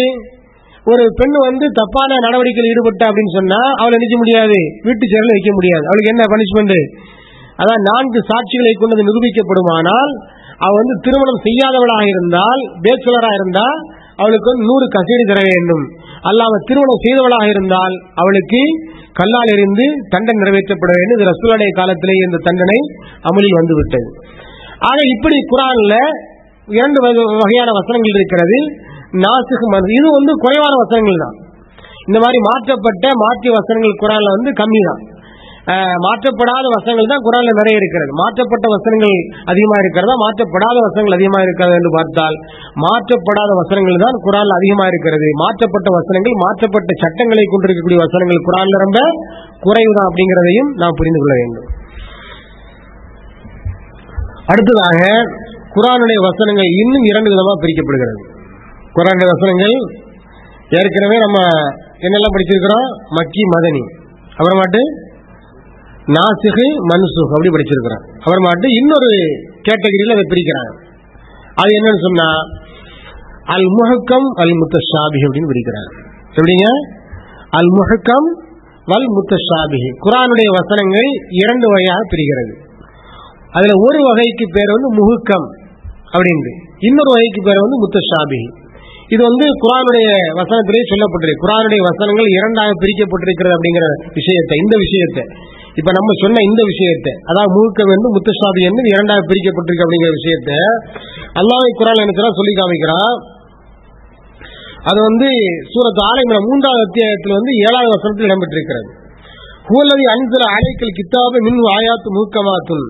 ஒரு பெண் வந்து தப்பான நடவடிக்கையில் ஈடுபட்ட அப்படின்னு சொன்னா அவளை நினைக்க முடியாது வீட்டு சேரில் வைக்க முடியாது அவளுக்கு என்ன பனிஷ்மெண்ட் அதான் நான்கு சாட்சிகளை கொண்டது நிரூபிக்கப்படுமானால் அவ வந்து திருமணம் செய்யாதவளாக இருந்தால் பேச்சுலராக இருந்தால் அவளுக்கு வந்து நூறு கசேரி தர வேண்டும் அல்லாம திருமணம் செய்தவளாக இருந்தால் அவளுக்கு கல்லால் எறிந்து தண்டனை நிறைவேற்றப்பட வேண்டும் இது ரசூலுடைய காலத்திலேயே இந்த தண்டனை அமலில் வந்து விட்டது ஆக இப்படி குரான்ல இரண்டு வகை- வகையான வசனங்கள் இருக்கிறது நாசுக்கு மது இது வந்து குறைவான வசனங்கள் தான் இந்த மாதிரி மாற்றப்பட்ட மாற்றிய வசனங்கள் குரான்ல வந்து கம்மி தான் அஹ், மாற்றப்படாத வசனங்கள் தான் குரான்ல நிறைய இருக்கிறது மாற்றப்பட்ட வசனங்கள் அதிகமா இருக்கிறதா மாற்றப்படாத வசனங்கள் அதிகமா இருக்கிறது என்று பார்த்தால் மாற்றப்படாத வசனங்கள் தான் குரான்ல அதிகமா இருக்கிறது மாற்றப்பட்ட வசனங்கள் மாற்றப்பட்ட சட்டங்களை கொண்டிருக்கக்கூடிய வசனங்கள் குரான்ல ரொம்ப குறைவுதான் அப்படிங்கிறதையும் நாம் புரிந்து கொள்ள வேண்டும் அடுத்ததாக குரானுடைய வசனங்கள் இன்னும் இரண்டு விதமா பிரிக்கப்படுகிறது குரானுடைய வசனங்கள் ஏற்கனவே நம்ம என்னெல்லாம் படிச்சிருக்கிறோம் மக்கி மதனி அப்புறமாட்டு நாசிகு மன்சுக் அப்படி படிச்சிருக்கிறோம் அப்புறமாட்டு இன்னொரு கேட்டகரியில் அதை பிரிக்கிறாங்க அது என்னன்னு சொன்னா அல் முஹக்கம் அல் முத்தஷாபி அப்படின்னு பிரிக்கிறாங்க எப்படிங்க அல் முஹக்கம் வல் முத்தஷாபி குரானுடைய வசனங்கள் இரண்டு வகையாக பிரிகிறது அதுல ஒரு வகைக்கு பேர் வந்து முஹுக்கம் அப்படின்ட்டு இன்னொரு வகைக்கு பேர் வந்து முத்தஷாபி இது வந்து குரானுடைய வசனத்திலே சொல்லப்பட்டிருக்கு குரானுடைய வசனங்கள் இரண்டாக பிரிக்கப்பட்டிருக்கிறது அப்படிங்கிற விஷயத்தை இந்த விஷயத்தை இப்ப நம்ம சொன்ன இந்த விஷயத்தை அதாவது முழுக்கம் என்று முத்தஷாபி என்று இரண்டாக பிரிக்கப்பட்டிருக்கு அப்படிங்கிற விஷயத்தை அல்லாஹ் குரான் என்ன சொல்லி காமிக்கிறான் அது வந்து சூரத் ஆலயங்கள மூன்றாவது அத்தியாயத்தில் வந்து ஏழாவது வசனத்தில் இடம்பெற்றிருக்கிறது ஹூலதி அன்சல அலைக்கல் கித்தாப மின் ஆயாத்து மூக்கமாத்துன்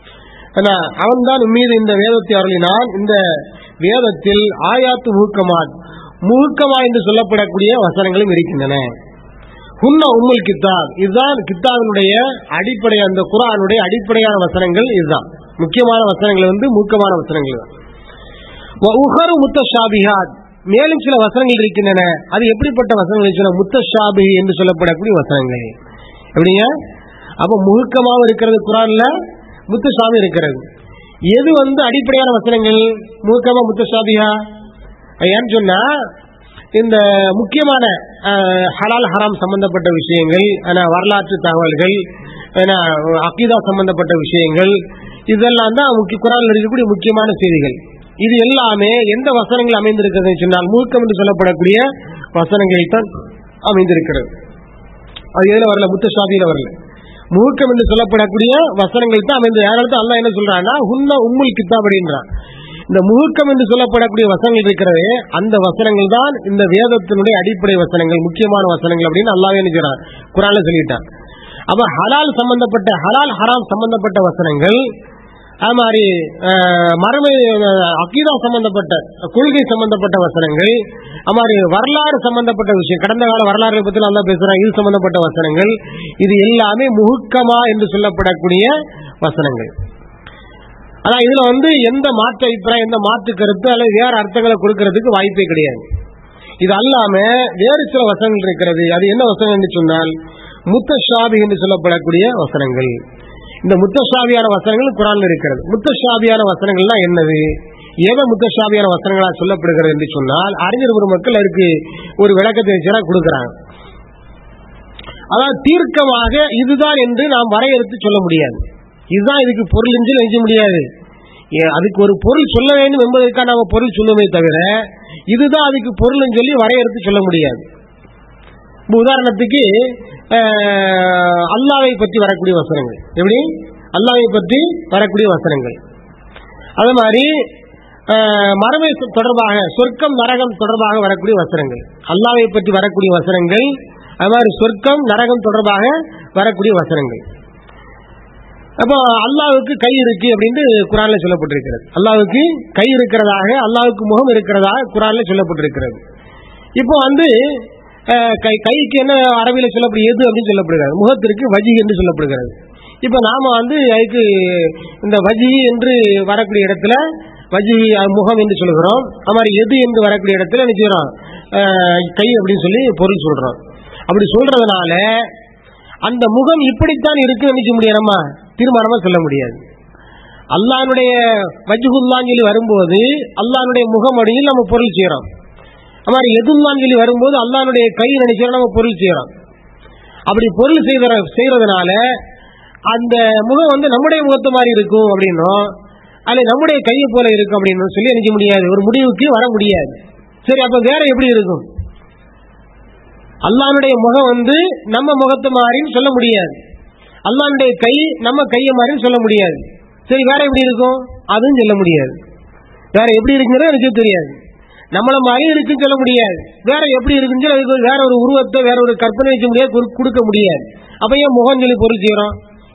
அவன் தான் மீது இந்த வேதத்தை அருளினான் இந்த வேதத்தில் ஆயாத்து முழுக்கமான் முழுக்கமா என்று சொல்லப்படக்கூடிய வசனங்களும் இருக்கின்றன ஹுன்ன உம்முல் கித்தாப் இதுதான் கித்தாவினுடைய அடிப்படை அந்த குரானுடைய அடிப்படையான வசனங்கள் இதுதான் முக்கியமான வசனங்கள் வந்து முக்கியமான வசனங்கள் தான் வ உஹரு முத்தஷாபிஹாத் மேலும் சில வசனங்கள் இருக்கின்றன அது எப்படிப்பட்ட வசனங்கள் சொன்ன முத்தஷாபி என்று சொல்லப்படக்கூடிய வசனங்கள் எப்படிங்க அப்ப முழுக்கமாவும் இருக்கிறது குரான்ல முத்தஷாபி இருக்கிறது எது வந்து அடிப்படையான வசனங்கள் முழுக்கமா முத்தஷாபியா ஏன்னு சொன்னா இந்த முக்கியமான அஹ், ஹலால் ஹராம் சம்பந்தப்பட்ட விஷயங்கள் ஆனா, வரலாற்று தகவல்கள் ஆனா, அக்கீதா சம்பந்தப்பட்ட விஷயங்கள் இதெல்லாம் தான் முக்கிய குரானில் இருக்கக்கூடிய முக்கியமான செய்திகள் இது எல்லாமே எந்த வசனங்கள் அமைந்திருக்கிறதுன்னு சொன்னால் மூக்கம் என்று சொல்லப்படக்கூடிய வசனங்களில் தான் அமைந்திருக்கிறது அது எதுல வரல முத்தசாபியில வரல மூக்கம் என்று சொல்லப்படக்கூடிய வசனங்கள் தான் அமைந்து யாராவது அல்லா என்ன சொல்றான்னா உன்ன உம்முல் கித்தாப் அப்படின்றான் இந்த முழுக்கம் என்று சொல்லப்படக்கூடிய வசனங்கள் இருக்கிறது அந்த வசனங்கள் தான் இந்த வேதத்தினுடைய அடிப்படை வசனங்கள் முக்கியமான வசனங்கள் அப்படின்னு அல்லாவே நினைக்கிறான் குரான்ல சொல்லிட்டான் அப்ப ஹலால் சம்பந்தப்பட்ட ஹலால் ஹராம் சம்பந்தப்பட்ட வசனங்கள் அது மாதிரி அஹ், மறுமை அஹ், அக்கீதா சம்பந்தப்பட்ட கொள்கை சம்பந்தப்பட்ட வசனங்கள் அது மாதிரி வரலாறு சம்பந்தப்பட்ட விஷயம் கடந்த கால வரலாறு பத்தி நல்லா பேசுறாங்க இது சம்பந்தப்பட்ட வசனங்கள் இது எல்லாமே முழுக்கமா என்று சொல்லப்படக்கூடிய வசனங்கள் அதான் இதுல வந்து எந்த மாற்று அபிப்பிராயம் எந்த மாற்று கருத்து அல்லது வேற அர்த்தங்களை கொடுக்கறதுக்கு வாய்ப்பே கிடையாது இது அல்லாம வேறு சில வசனங்கள் இருக்கிறது அது என்ன வசனம் என்று சொன்னால் முத்தஷாபி என்று சொல்லப்படக்கூடிய வசனங்கள் இந்த முத்தஷாபியான வசனங்கள் குரான்ல இருக்கிறது முத்தஷாபியான வசனங்கள்னா என்னது எதை முத்தஷாபியான வசனங்களா சொல்லப்படுகிறது என்று சொன்னால் அறிஞர் பெருமக்கள் அதுக்கு ஒரு விளக்கத்தை வச்சுனா கொடுக்கிறாங்க அதாவது தீர்க்கமாக இதுதான் என்று நாம் வரையறுத்து சொல்ல முடியாது இதுதான் இதுக்கு பொருள் என்று நினைக்க முடியாது ஏ- அதுக்கு ஒரு பொருள் சொல்ல வேண்டும் என்பதற்காக நாம பொருள் சொல்லுமே தவிர இதுதான் அதுக்கு பொருள்னு சொல்லி வரையறுத்து சொல்ல முடியாது இப்ப உதாரணத்துக்கு அஹ், அல்லாவை பற்றி வரக்கூடிய வசனங்கள் எப்படி அல்லாவை பற்றி வரக்கூடிய வசனங்கள் அது மாதிரி அஹ், மறுமை தொடர்பாக சொர்க்கம் நரகம் தொடர்பாக வரக்கூடிய வசனங்கள் அல்லாவை பற்றி வரக்கூடிய வசனங்கள் அது மாதிரி சொர்க்கம் நரகம் தொடர்பாக வரக்கூடிய வசனங்கள் அப்போ அல்லாவுக்கு கை இருக்கு அப்படின்னு குரான்ல சொல்லப்பட்டிருக்கிறது அல்லாவுக்கு கை இருக்கிறதாக அல்லாவுக்கு முகம் இருக்கிறதாக குரான்ல சொல்லப்பட்டிருக்கிறது இப்போ வந்து அஹ், கை கைக்கு என்ன அரபியில சொல்லப்படும் எது அப்படின்னு சொல்லப்படுகிறது முகத்திற்கு வஜி என்று சொல்லப்படுகிறது இப்போ நாம வந்து அதுக்கு இந்த வஜி என்று வரக்கூடிய இடத்துல வஜி அஹ், முகம் என்று சொல்கிறோம் அது மாதிரி எது என்று வரக்கூடிய இடத்துல என்ன செய்யறோம் அஹ், கை அப்படின்னு சொல்லி பொருள் சொல்றோம் அப்படி சொல்றதுனால அந்த முகம் இப்படித்தான் இருக்குன்னு நினைக்க முடியாதமா தீர்மானமா சொல்ல முடியாது அல்லாஹ்வுடைய வஜ்ஹுல்லான்னு சொல்லி வரும்போது அல்லாஹ்வுடைய முகம் அப்படின்னு நம்ம பொருள் செய்யறோம் அது மாதிரி எதுல்லான்னு சொல்லி வரும்போது அல்லாஹ்வுடைய கை நினைக்கிறோம் நம்ம பொருள் செய்யறோம் அப்படி பொருள் செய்கிற செய்யறதுனால அந்த முகம் வந்து நம்முடைய முகத்து மாதிரி இருக்கும் அப்படின்னும் அல்ல நம்முடைய கையை போல இருக்கும் அப்படின்னு சொல்லி நினைக்க முடியாது ஒரு முடிவுக்கு வர முடியாது சரி அப்ப வேற எப்படி இருக்கும் அல்லாஹ்வுடைய முகம் வந்து நம்ம முகத்து மாதிரின்னு சொல்ல முடியாது அல்லாஹ்வுடைய கை நம்ம கையை மாதிரின்னு சொல்ல முடியாது சரி வேற எப்படி இருக்கும் அதுவும் சொல்ல முடியாது வேற எப்படி இருக்குங்கிறது எனக்கு தெரியாது நம்மள மாதிரி இருக்குன்னு சொல்ல முடியாது வேற எப்படி இருக்குன்னு சொல்லி அதுக்கு வேற ஒரு உருவத்தை வேற ஒரு கற்பனை வைக்க முடியாது கொடு- கொடுக்க முடியாது அப்ப ஏன் முகம் சொல்லி பொருள் செய்யறோம்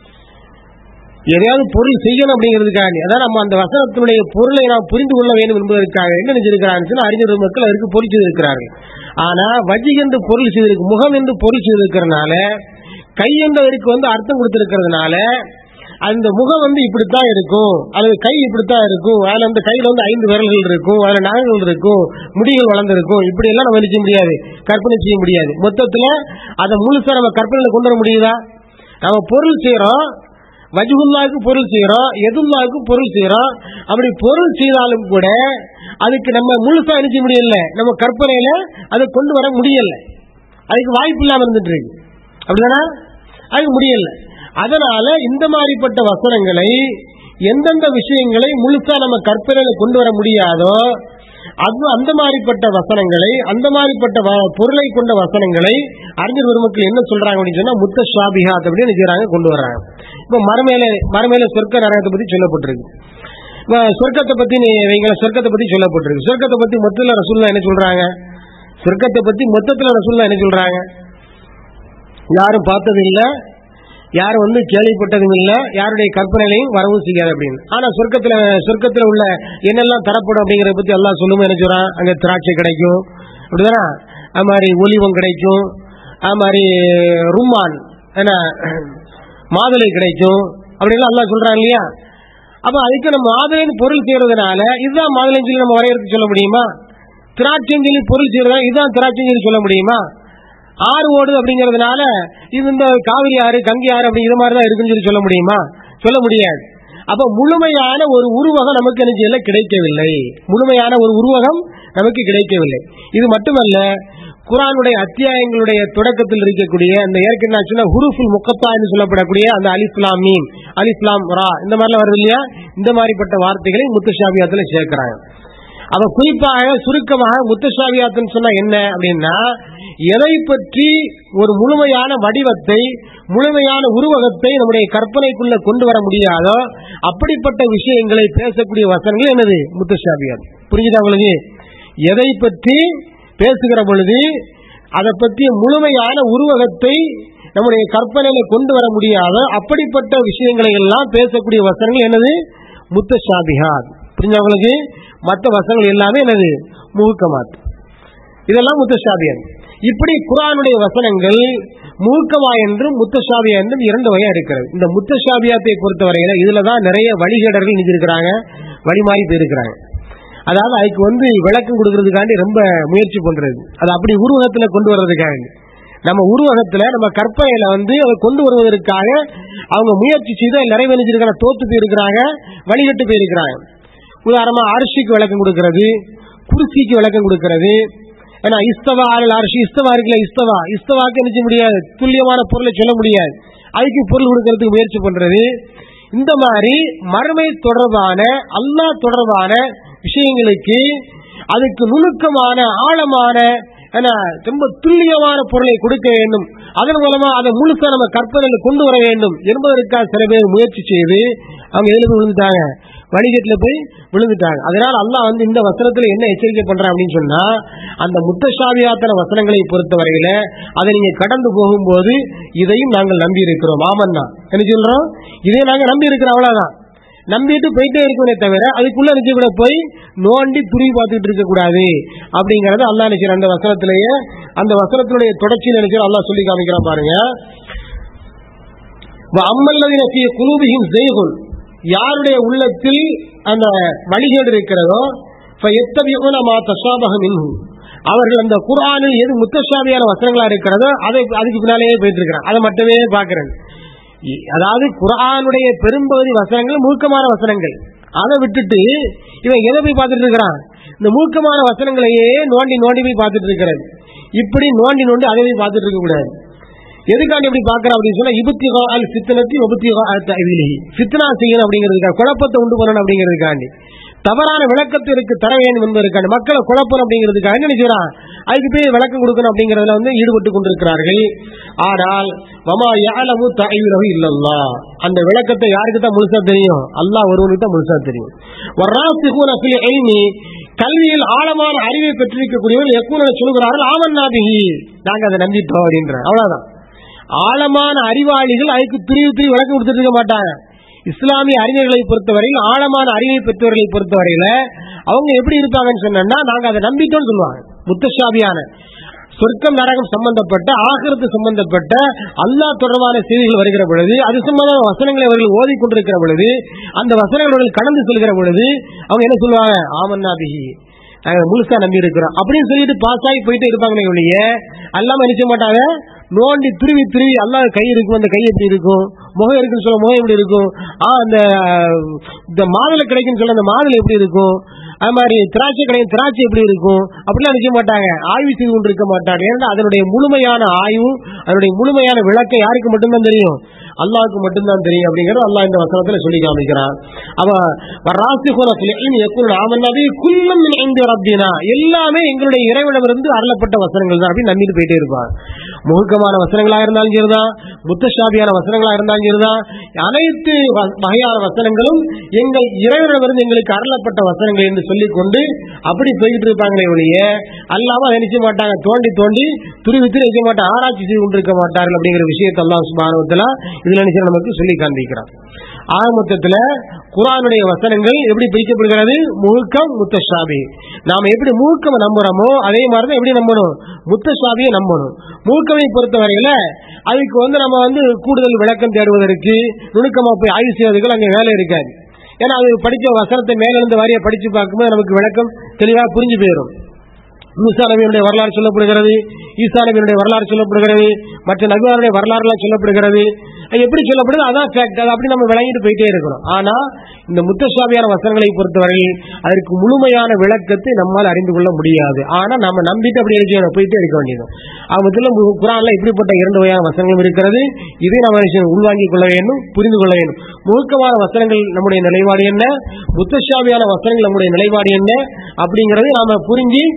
எதையாவது பொருள் செய்யணும் அப்படிங்கிறதுக்காக அதான் நம்ம அந்த வசனத்தினுடைய பொருளை நாம் புரிந்து கொள்ள வேண்டும் என்பதற்காக என்ன நினைச்சிருக்கிறான்னு அறிஞர் மக்கள் அதற்கு பொருள் செய்திருக்கிறார்கள் ஆனா வஜி என்று பொருள் செய்திருக்கு முகம் என்று பொருள் செய்திருக்கிறதுனால கை என்பதற்கு வந்து அர்த்தம் கொடுத்திருக்கிறதுனால அந்த முகம் வந்து இப்படித்தான் இருக்கும் அல்லது கை இப்படித்தான் இருக்கும் அதுல அந்த கையில வந்து ஐந்து விரல்கள் இருக்கும் அதுல நகங்கள் இருக்கும் முடிகள் வளர்ந்திருக்கும் இப்படி எல்லாம் நம்ம நினைக்க முடியாது கற்பனை செய்ய முடியாது மொத்தத்துல அதை முழுசா நம்ம கற்பனையில கொண்டு வர முடியுதா நம்ம பொருள் செய்யறோம் வஜுல்லாவுக்கு பொருள் செய்யறோம் எதுல்லாவுக்கு பொருள் செய்யறோம் அப்படி பொருள் செய்தாலும் கூட அதுக்கு நம்ம முழுசா நினைக்க முடியல நம்ம கற்பனையில அதை கொண்டு வர முடியல அதுக்கு வாய்ப்பு இல்லாம இருந்துட்டு இருக்கு அப்படிதானே அதுக்கு முடியல அதனால இந்த மாதிரிப்பட்ட வசனங்களை எந்தெந்த விஷயங்களை முழுசா நம்ம கற்பனையில கொண்டு வர முடியாதோ அது அந்த மாதிரிப்பட்ட வசனங்களை அந்த மாதிரிப்பட்ட வ- பொருளை கொண்ட வசனங்களை அறிஞர் பெருமக்கள் என்ன சொல்றாங்க அப்படின்னு சொன்னா முத்த ஷாபிஹாத் அப்படின்னு நினைக்கிறாங்க கொண்டு வர்றாங்க இப்ப மறுமையில மறுமையில சொர்க்க நரகத்தை பத்தி சொல்லப்பட்டிருக்கு இப்ப சொர்க்கத்தை பத்தி நீ வைங்க சொர்க்கத்தை பத்தி சொல்லப்பட்டிருக்கு சொர்க்கத்தை பத்தி மொத்தத்துல ரசூல்லா என்ன சொல்றாங்க சொர்க்கத்தை பத்தி மொத்தத்துல ரசூல்லா என்ன சொல்றாங்க யாரும் பார்த்தது இல்ல யாரும் வந்து கேள்விப்பட்டதும் இல்ல யாருடைய கற்பனையிலையும் வரவும் செய்யாது அப்படின்னு ஆனா சொர்க்கத்துல சொர்க்கத்துல உள்ள என்னெல்லாம் தரப்படும் அப்படிங்கறத பத்தி எல்லாம் சொல்லும் என்ன சொல்றான் அங்க திராட்சை கிடைக்கும் அப்படிதானே அது மாதிரி ஒலிவம் கிடைக்கும் அது மாதிரி ருமான் என்ன மாதுளை கிடைக்கும் அப்படின்லாம் எல்லாம் சொல்றாங்க இல்லையா அப்ப அதுக்கு நம்ம மாதுளைன்னு பொருள் செய்யறதுனால இதுதான் மாதுளைன்னு சொல்லி நம்ம வரையறுத்து சொல்ல முடியுமா திராட்சைன்னு சொல்லி பொருள் செய்யறதா இதுதான் திராட்சைன்னு சொல்லி சொல்ல முடியுமா ஆறு ஓடுது அப்படிங்கறதுனால இது இந்த காவிரி ஆறு கங்கை ஆறு அப்படிங்கிற மாதிரி தான் இருக்குன்னு சொல்லி சொல்ல முடியுமா சொல்ல முடியாது அப்ப முழுமையான ஒரு உருவகம் நமக்கு என்ன கிடைக்கவில்லை முழுமையான ஒரு உருவகம் நமக்கு கிடைக்கவில்லை இது மட்டுமல்ல குரானுடைய அத்தியாயங்களுடைய தொடக்கத்தில் இருக்கக்கூடிய அந்த ஏற்கனவே நான் சொன்ன ஹுருஃபுல் முக்கத்தா என்று சொல்லப்படக்கூடிய அந்த அலிஸ்லாம் மீன் அலிஸ்லாம் ரா இந்த மாதிரிலாம் வருது இல்லையா இந்த மாதிரிப்பட்ட வார்த்தைகளை முத்துஷாபியாத்துல சேர்க்கிறாங்க அவ குறிப்பாக சுருக்கமாக முத்தசாவியாத்துன்னு சொன்னா என்ன அப்படின்னா எதை பற்றி ஒரு முழுமையான வடிவத்தை முழுமையான உருவகத்தை நம்முடைய கற்பனைக்குள்ள கொண்டு வர முடியாதோ அப்படிப்பட்ட விஷயங்களை பேசக்கூடிய வசனங்கள் என்னது முத்தசாவியாத் புரிஞ்சுதா உங்களுக்கு எதை பற்றி பேசுகிற பொழுது அதை பற்றிய முழுமையான உருவகத்தை நம்முடைய கற்பனையில கொண்டு வர முடியாத அப்படிப்பட்ட விஷயங்களை எல்லாம் பேசக்கூடிய வசனங்கள் என்னது முத்தஷாபிஹாத் புரிஞ்சவங்களுக்கு மற்ற வசனங்கள் எல்லாமே என்னது முகக்கமாத் இதெல்லாம் முத்தஷாபியன் இப்படி குரானுடைய வசனங்கள் மூக்கமா என்றும் முத்தஷாபியா என்றும் இரண்டு வகையா இருக்கிறது இந்த முத்தஷாபியாத்தை பொறுத்தவரையில இதுலதான் நிறைய வழிகேடர்கள் இன்னைக்கு இருக்கிறாங்க வழிமாறி போயிருக்கிறாங்க அதாவது அதுக்கு வந்து விளக்கம் கொடுக்கறதுக்காண்டி ரொம்ப முயற்சி பண்றது அது அப்படி உருவகத்துல கொண்டு வர்றதுக்காண்டி நம்ம உருவகத்துல நம்ம கற்பனையில வந்து அதை கொண்டு வருவதற்காக அவங்க முயற்சி செய்து அதை நிறைவேறிச்சிருக்கிற தோத்து போயிருக்கிறாங்க வழிகட்டு போயிருக்கிறாங்க உதாரணமா அரிசிக்கு விளக்கம் கொடுக்கிறது குருசிக்கு விளக்கம் கொடுக்கிறது ஏன்னா இஸ்தவா அருள் அரிசி இஸ்தவா இருக்குல்ல இஸ்தவா இஸ்தவாக்கு நினைச்ச முடியாது துல்லியமான பொருளை சொல்ல முடியாது அதுக்கு பொருள் கொடுக்கறதுக்கு முயற்சி பண்றது இந்த மாதிரி மறுமை தொடர்பான அல்லாஹ் தொடர்பான விஷயங்களுக்கு அதுக்கு நுணுக்கமான ஆழமான என்ன, ரொம்ப துல்லியமான பொருளை கொடுக்க வேண்டும் அதன் மூலமா அதை முழுசா நம்ம கற்பனையில் கொண்டு வர வேண்டும் என்பதற்காக சில பேர் முயற்சி செய்து அவங்க எதுல போய் விழுந்துட்டாங்க வணிகத்துல போய் விழுந்துட்டாங்க அதனால அல்லாஹ் வந்து இந்த வசனத்துல என்ன எச்சரிக்கை பண்றான் அப்படின்னு சொன்னா அந்த முத்தசாவியாத்தன வசனங்களை பொறுத்தவரையில அதை நீங்க கடந்து போகும்போது இதையும் நாங்கள் நம்பி இருக்கிறோம் ஆமன்னா என்ன சொல்றோம் இதையும் நாங்க நம்பி இருக்கிறோம் அவ்வளவுதான் நம்பிட்டு போயிட்டே இருக்கவே தவிர அதுக்குள்ள நினைச்ச கூட போய் நோண்டி துருவி பார்த்துட்டு இருக்க கூடாது அப்படிங்கறது அல்லாஹ் நினைக்கிற அந்த வசனத்திலேயே அந்த வசனத்தினுடைய தொடர்ச்சி நினைக்கிற அல்லாஹ் சொல்லி காமிக்கிறான் பாருங்க அம்மல்லது நசிய குலூபியும் ஜெய்குல் யாருடைய உள்ளத்தில் அந்த வழிகேடு இருக்கிறதோ எத்தவியகுன மா தசாபகம் மின்ஹு அவர்கள் அந்த குர்ஆனில் எது முத்தசாபியான வசனங்களா இருக்கிறதோ அதை அதுக்கு பின்னாலேயே போயிட்டு இருக்கிறான் அதை மட்டுமே பார்க்கிறேன் இ- அதாவது குர்ஆனுடைய பெரும்பகுதி வசனங்கள் மூர்க்கமான வசனங்கள் அதை விட்டுட்டு இவன் எதை போய் பார்த்துட்டு இருக்கிறான் இந்த மூர்க்கமான வசனங்களையே நோண்டி நோண்டி போய் பார்த்துட்டு இருக்கிறது இப்படி நோண்டி நோண்டி அதை போய் பார்த்துட்டு இருக்க கூடாது எதுக்காண்டி இப்படி பாக்குறோம் அப்படின்னு சொன்னா இபுத்திகா அல் சித்தனத்தி உபத்திகா அல் தவிலிஹி சித்தனா செய்யணும் அப்படிங்கிறதுக்காக குழப்பத்தை உண்டு பண்ணணும் அப்படிங்கிறதுக்காண்டி தவறான விளக்கத்திற்கு தர வேண்டும் என்பதற்காண்டி மக்களை குழப்பணும் அப்படிங்கிறதுக்காக என்ன நினைச்சுறான் அதுக்கு போய் விளக்கம் கொடுக்கணும் அப்படிங்கறதுல வந்து ஈடுபட்டு கொண்டிருக்கிறார்கள் ஆனால் வமா யாலமு தகைவிலகு இல்லல்லா அந்த விளக்கத்தை யாருக்கு தான் முழுசா தெரியும் அல்லாஹ் ஒருவனுக்கு தான் முழுசா தெரியும் வர்ராசிகூன ஃபில் இல்மி கல்வியில் ஆழமான அறிவை பெற்றிருக்கக்கூடியவர்கள் எக்கூன சொல்கிறார்கள் ஆமன்னாபிஹி நாங்க அதை நம்பிட்டோம் அப்படின்ற அவ்வளவுதான் ஆழமான அறிவாளிகள் அதுக்கு பிரிவு பிரிவு விளக்கம் கொடுத்துட்டு இருக்க மாட்டாங்க இஸ்லாமிய அறிஞர்களை பொறுத்தவரையில் ஆழமான அறிவை பெற்றவர்களை பொறுத்தவரையில அவங்க எப்படி இருப்பாங்கன்னு சொன்னா நாங்க அதை நம்பிட்டோம்னு சொல்லுவாங்க முத்தஷாபியான சொர்க்கம் நரகம் சம்பந்தப்பட்ட ஆகிரத்து சம்பந்தப்பட்ட அல்லாஹ் தொடர்பான செய்திகள் வருகிற பொழுது அது சம்பந்தமான வசனங்களை அவர்கள் ஓதிக்கொண்டிருக்கிற பொழுது அந்த வசனங்கள் அவர்கள் கடந்து செல்கிற பொழுது அவங்க என்ன சொல்லுவாங்க ஆமன்னாபிஹி நாங்க முழுசா நம்பி இருக்கிறோம் அப்படின்னு சொல்லிட்டு பாஸ் ஆகி போயிட்டே இருப்பாங்களே ஒழிய அல்லாம நினைச்ச மாட்டாங்க நோண்டி துருவி துருவி அல்லாஹ் கை இருக்கும் அந்த கை எப்படி இருக்கும் முகம் இருக்குன்னு சொல்ல முகம் எப்படி இருக்கும் ஆ அந்த இந்த மாதுளை கிடைக்குன்னு சொல்ல அந்த மாதுளை எப்படி இருக்கும் அது மாதிரி திராட்சை கிடைக்கும் திராட்சை எப்படி இருக்கும் அப்படிலாம் நினைக்க மாட்டாங்க ஆய்வு செய்து கொண்டு இருக்க மாட்டாங்க ஏன்னா அதனுடைய முழுமையான ஆய்வு அதனுடைய முழுமையான விளக்கம் யாருக்கு மட்டும்தான் தெரியும் அல்லாஹ்வுக்கு மட்டும்தான் தெரியும் அப்படிங்கறது அல்லாஹ் இந்த வசனத்துல சொல்லி காமிக்கிறான் அவ ராசிகுல எப்பொழுது ஆமன்னாவே குல்லம் மின் இந்து ரப்பினா எல்லாமே எங்களுடைய இறைவனிடமிருந்து அருளப்பட்ட வசனங்கள் தான் அப்படின்னு நம்பிட்டு போயிட்டே இருப்பான் முழுக்கமான வசனங்களா இருந்தாலும் சரிதான் முத்தசாபியான வசனங்களா இருந்தாலும் சரிதான் அனைத்து வ- வகையான வசனங்களும் எங்கள் இறைவனிடமிருந்து எங்களுக்கு அருளப்பட்ட வசனங்கள் என்று சொல்லிக் கொண்டு அப்படி போய்கிட்டு இருப்பாங்களே ஒழிய அல்லாம அதை நினைச்ச மாட்டாங்க தோண்டி தோண்டி துருவி துருவி வைக்க மாட்டாங்க ஆராய்ச்சி செய்து கொண்டிருக்க மாட்டார்கள் அப்படிங்கிற விஷயத்தை அல்லாஹ் சுபானுவத்தில் இதுல நினைச்சு நமக்கு சொல்லி காண்பிக்கிறான் ஆக மொத்தத்துல குரானுடைய வசனங்கள் எப்படி பிரிக்கப்படுகிறது முழுக்கம் முத்தஷாபி நாம எப்படி முழுக்கம் நம்புறோமோ அதே மாதிரி தான் எப்படி நம்பணும் முத்தஷாபியை நம்பணும் முழுக்கமை பொறுத்தவரையில அதுக்கு வந்து நம்ம வந்து கூடுதல் விளக்கம் தேடுவதற்கு நுணுக்கமா போய் ஆய்வு செய்வதற்கு அங்கே வேலை இருக்காது ஏன்னா அது படிச்ச வசனத்தை மேலிருந்து வாரியா படிச்சு பார்க்கும்போது நமக்கு விளக்கம் தெளிவா புரிஞ்சு போயிடும் மூசா நபியினுடைய வரலாறு சொல்லப்படுகிறது ஈசா நபியினுடைய வரலாறு சொல்லப்படுகிறது மற்ற நபியாருடைய வரலாறுலாம் சொல்லப்படுகிறது அது எப்படி சொல்லப்படுது அதான் ஃபேக்ட் அது அப்படி நம்ம விளங்கிட்டு போயிட்டே இருக்கணும் ஆனா இந்த முத்தசாமியான வசனங்களை பொறுத்தவரை அதற்கு முழுமையான விளக்கத்தை நம்மால் அறிந்து கொள்ள முடியாது ஆனா நம்ம நம்பிட்டு அப்படி இருக்க போயிட்டே இருக்க வேண்டியது ஆகத்துல குரான்ல இப்படிப்பட்ட இரண்டு வகையான வசனங்களும் இருக்கிறது இதை நம்ம நிச்சயம் உள்வாங்கிக் கொள்ள வேண்டும் புரிந்து கொள்ள வேண்டும் முழுக்கமான வசனங்கள் நம்முடைய நிலைப்பாடு என்ன முத்தசாமியான வசனங்கள் நம்முடைய நிலைப்பாடு என்ன அப்படிங்கறதை நாம புரிஞ்சு செயல்பட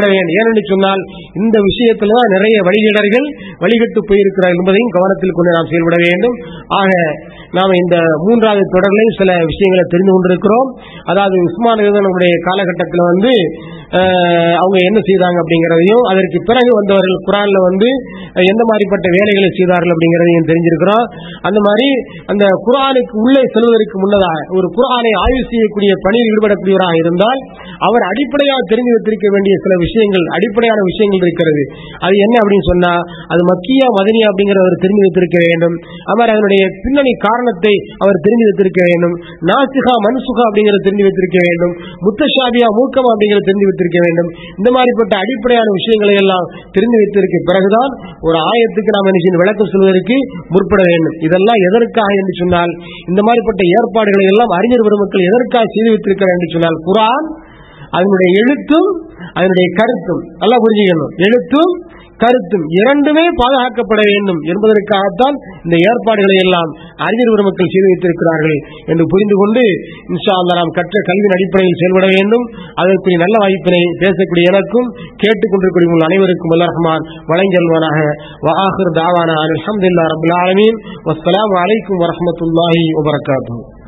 செயல்பட வேண்டும் ஏனென்று சொன்னால் இந்த விஷயத்தில் தான் நிறைய வழிகேடர்கள் வழிகட்டு போயிருக்கிறார் என்பதையும் கவனத்தில் கொண்டு நாம் செயல்பட வேண்டும் ஆக நாம் இந்த மூன்றாவது தொடரில் சில விஷயங்களை தெரிந்து கொண்டிருக்கிறோம் அதாவது உஸ்மான் நம்முடைய காலகட்டத்தில் வந்து அஹ், அவங்க என்ன செய்தாங்க அப்படிங்கறதையும் அதற்கு பிறகு வந்தவர்கள் குரான்ல வந்து அஹ், எந்த மாதிரிப்பட்ட வேலைகளை செய்தார்கள் அப்படிங்கறதையும் தெரிஞ்சிருக்கிறோம் அந்த மாதிரி அந்த குரானுக்கு உள்ளே செல்வதற்கு முன்னதாக ஒரு குரானை ஆய்வு செய்யக்கூடிய பணியில் ஈடுபடக்கூடியவராக இருந்தால் அவர் அடிப்படையாக தெரிந்து வைத்திருக்க வேண்டிய சில விஷயங்கள் அடிப்படையான விஷயங்கள் இருக்கிறது அது என்ன அப்படின்னு சொன்னா அது மக்கியா மதனியா அப்படிங்கறத அவர் தெரிந்து வைத்திருக்க வேண்டும் அவர் அதனுடைய பின்னணி காரணத்தை அவர் தெரிந்து வைத்திருக்க வேண்டும் நாசிகா மன்சுகா அப்படிங்கறத தெரிந்து வைத்திருக்க வேண்டும் முத்தஷாபியா மூக்கமா அப்படிங்கறத தெரிந்து வைத்திருக்க வேண்டும் இந்த மாதிரிப்பட்ட அடிப்படையான விஷயங்களை எல்லாம் தெரிந்து வைத்திருக்க பிறகுதான் ஒரு ஆயத்துக்கு நாம் என்ன செய்யணும் விளக்கம் சொல்வதற்கு முற்பட வேண்டும் இதெல்லாம் எதற்காக என்று சொன்னால் இந்த மாதிரிப்பட்ட ஏற்பாடுகளை எல்லாம் அறிஞர் பெருமக்கள் எதற்காக செய்து வைத்திருக்கிறார் என்று சொன்னால் குரான் அதனுடைய எழுத்தும் அதனுடைய கருத்தும் நல்லா புரிஞ்சுக்கணும் எழுத்தும் கருத்தும் இரண்டுமே பாதுகாக்கப்பட வேண்டும் என்பதற்காகத்தான் இந்த ஏற்பாடுகளை எல்லாம் அறிஞர் பெருமக்கள் செய்து வைத்திருக்கிறார்கள் என்று புரிந்து கொண்டு இன்ஷா அல்லாஹ் நாம் கற்ற கல்வியின் அடிப்படையில் செயல்பட வேண்டும் அதற்குரிய நல்ல வாய்ப்பினை பேசக்கூடிய எனக்கும் கேட்டுக்கொண்டிருக்கூடிய உங்கள் அனைவருக்கும் அல்ல ரஹ்மான் வழங்கல்வானாக வஆஹிர் தாவானா அல்ஹம்துலில்லாஹி ரப்பில் ஆலமீன் வஸ்ஸலாமு அலைக்கும் வரஹ்மத்துல்லாஹி வபரகாத்துஹு